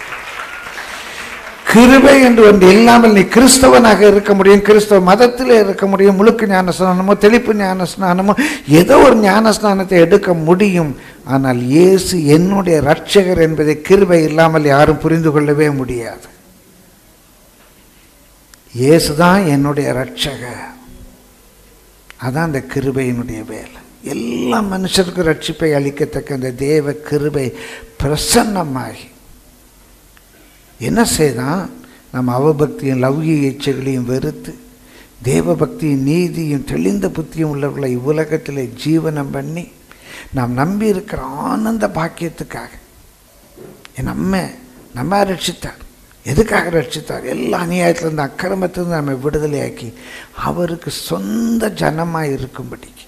கிருபை என்று ஒன்று இல்லாமல் நீ கிறிஸ்தவனாக இருக்க முடியும் கிறிஸ்தவ மதத்தில் இருக்க முடியும் முழுக்க ஞான ஸ்நானமோ தெளிப்பு ஞான ஸ்நானமோ ஏதோ ஒரு ஞான ஸ்நானத்தை எடுக்க முடியும் ஆனால் இயேசு என்னுடைய ரட்சகர் என்பதை கிருபை இல்லாமல் யாரும் புரிந்து கொள்ளவே முடியாது இயேசு தான் என்னுடைய ரட்சகர் அதான் அந்த கிருபையினுடைய வேலை எல்லா மனுஷருக்கும் ரட்சிப்பை அளிக்கத்தக்க அந்த தேவ கிருபை பிரசன்னமாகி என்ன செய்தான் நம்ம அவபக்தியும் லௌகிக இச்சைகளையும் வெறுத்து தேவ பக்தியும் நீதியும் தெளிந்த புத்தியும் உள்ளவர்களை இவ்வுலகத்தில் ஜீவனம் பண்ணி நாம் நம்பி இருக்கிற ஆனந்த பாக்கியத்துக்காக என் நம்ம நம்ம ரட்சித்தார் எதுக்காக ரட்சித்தார் எல்லா அநியாயத்திலிருந்து அக்கிரமத்திலிருந்து நம்ம விடுதலையாக்கி அவருக்கு சொந்த ஜனமாக இருக்கும்படிக்கு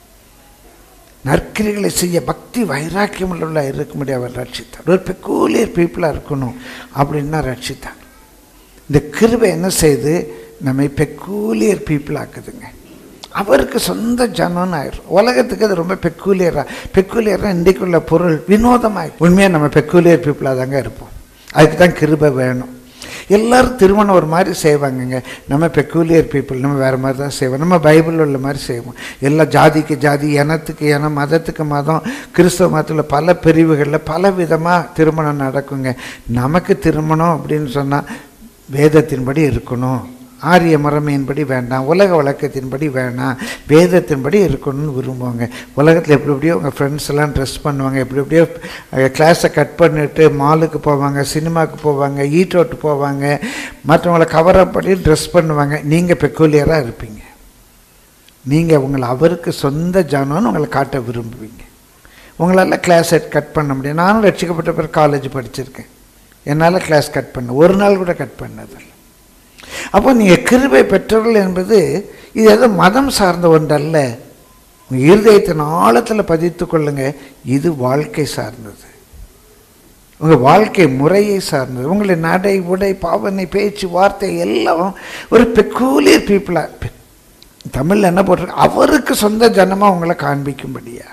நற்கிரிகளை செய்ய பக்தி வைராக்கியம் உள்ள இருக்கும்படி அவர் ரட்சித்தார் ஒரு பெக்கூலியர் பீப்புளாக இருக்கணும் அப்படின்னா ரட்சித்தார் இந்த கிருபை என்ன செய்து நம்மை பெக்கூலியர் பீப்புள் ஆக்குதுங்க அவருக்கு சொந்த ஜனம்னு ஆயிரும் உலகத்துக்கு அது ரொம்ப பெக்கூலியராக பெக்கூலியராக இன்றைக்குள்ள பொருள் வினோதமாக உண்மையாக நம்ம பெக்கூலியர் பீப்புளாக தாங்க இருப்போம் அதுக்கு தான் கிருபை வேணும் எல்லாரும் திருமணம் ஒரு மாதிரி செய்வாங்கங்க நம்ம பெக்கூலியர் பீப்புள் நம்ம வேறு மாதிரி தான் செய்வோம் நம்ம பைபிள் உள்ள மாதிரி செய்வோம் எல்லா ஜாதிக்கு ஜாதி இனத்துக்கு இனம் மதத்துக்கு மதம் கிறிஸ்தவ மதத்தில் பல பிரிவுகளில் பல விதமாக திருமணம் நடக்குங்க நமக்கு திருமணம் அப்படின்னு சொன்னால் வேதத்தின்படி இருக்கணும் ஆரிய மரமையின்படி வேண்டாம் உலக வழக்கத்தின்படி வேணாம் வேதத்தின்படி இருக்கணும்னு விரும்புவாங்க உலகத்தில் எப்படி எப்படியோ உங்கள் ஃப்ரெண்ட்ஸ் எல்லாம் ட்ரெஸ் பண்ணுவாங்க எப்படி எப்படியோ கிளாஸை கட் பண்ணிட்டு மாலுக்கு போவாங்க சினிமாவுக்கு போவாங்க ஈட் அவுட் போவாங்க மற்றவங்கள கவரப் பண்ணி ட்ரெஸ் பண்ணுவாங்க நீங்கள் பெக்கூலியராக இருப்பீங்க நீங்கள் உங்களை அவருக்கு சொந்த ஜானம்னு உங்களை காட்ட விரும்புவீங்க உங்களால் கிளாஸ் கட் பண்ண முடியும் நானும் ரட்சிக்கப்பட்ட பிறகு காலேஜ் படிச்சிருக்கேன் என்னால் கிளாஸ் கட் பண்ண ஒரு நாள் கூட கட் பண்ணதில்லை அப்போ நீங்கள் கிருபை பெற்றவர்கள் என்பது இது ஏதோ மதம் சார்ந்த ஒன்றல்ல உங்கள் இருதயத்தின் ஆழத்தில் பதித்து கொள்ளுங்க இது வாழ்க்கை சார்ந்தது உங்கள் வாழ்க்கை முறையை சார்ந்தது உங்களுடைய நடை உடை பாவனை பேச்சு வார்த்தை எல்லாம் ஒரு பெக்கூலியர் பீப்புளாக தமிழில் என்ன போட்டிருக்கு அவருக்கு சொந்த ஜனமாக உங்களை காண்பிக்கும்படியாக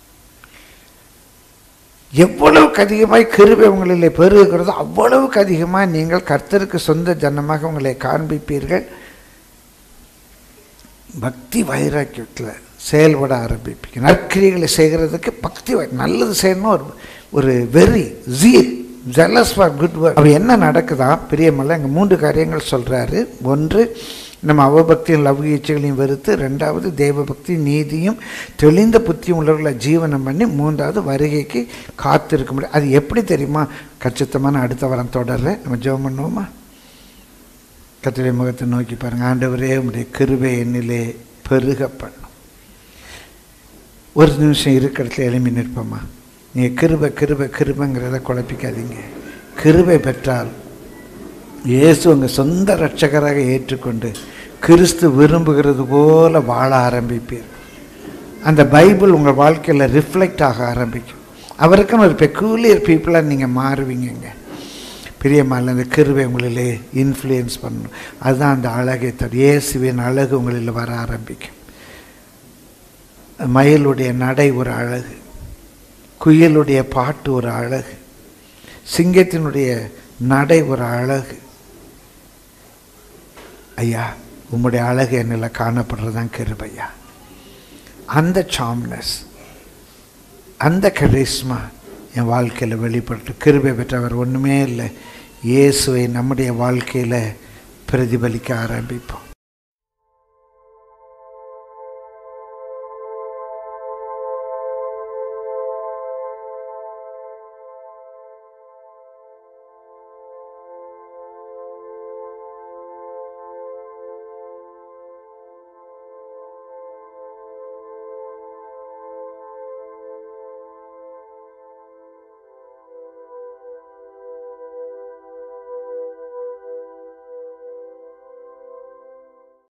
எவ்வளவுக்கு அதிகமாய் கிருபை உங்களிலே பெருகிறதோ அவ்வளவுக்கு அதிகமாக நீங்கள் கர்த்தருக்கு சொந்த ஜனமாக உங்களை காண்பிப்பீர்கள் பக்தி வைராக்கியத்தில் செயல்பட ஆரம்பிப்பீங்க நற்கிரிகளை செய்கிறதுக்கு பக்தி வை- நல்லது செய்யணும் ஒரு ஒரு வெறி zeal jealous for good work அப்போ என்ன நடக்குதா பிரியமல்ல இங்கே மூன்று காரியங்கள் சொல்கிறாரு ஒன்று நம்ம அவபக்தியும் லௌகிக இச்சைகளையும் வெறுத்து ரெண்டாவது தேவபக்தி நீதியும் தெளிந்த புத்தியும் உள்ளவர்களை ஜீவனம் பண்ணி மூன்றாவது வருகைக்கு காத்திருக்க முடியும் அது எப்படி தெரியுமா கச்சித்தமான அடுத்த வாரம் தொடர்ற நம்ம ஜெபம் பண்ணுவோமா கத்திரை முகத்தை நோக்கி பாருங்க ஆண்டவரே உடைய கிருபை என்னிலே பெருக பண்ணும் ஒரு நிமிஷம் இருக்கிறதுல எழுப்பி நிற்போமா நீங்கள் கிருபை கிருபை கிருபைங்கிறத குழப்பிக்காதீங்க கிருபை பெற்றால் இயேசு உங்கள் சொந்த ரட்சகராக ஏற்றுக்கொண்டு கிறிஸ்து விரும்புகிறது போல வாழ ஆரம்பிப்பீர் அந்த பைபிள் உங்கள் வாழ்க்கையில் ரிஃப்ளெக்ட் ஆக ஆரம்பிக்கும் அவருக்குன்னு ஒரு பெக்கூலியர் பீப்புளாக நீங்கள் மாறுவீங்கங்க பிரியமான அந்த கிருபை உங்களிலே இன்ஃப்ளூயன்ஸ் பண்ணணும் அதுதான் அந்த அழகை தரும் இயேசுவின் அழகு உங்களில் வர ஆரம்பிக்கும் மயிலுடைய நடை ஒரு அழகு குயிலுடைய பாட்டு ஒரு அழகு சிங்கத்தினுடைய நடை ஒரு அழகு ஐயா உம்முடைய அழகு என்னில் காணப்படுறதுதான் கிருபையா அந்த சாம்னஸ் அந்த கரிஸ்மா என் வாழ்க்கையில் வெளிப்பட்டு கிருபை பெற்றவர் ஒன்றுமே இல்லை இயேசுவை நம்முடைய வாழ்க்கையில் பிரதிபலிக்க ஆரம்பிப்போம்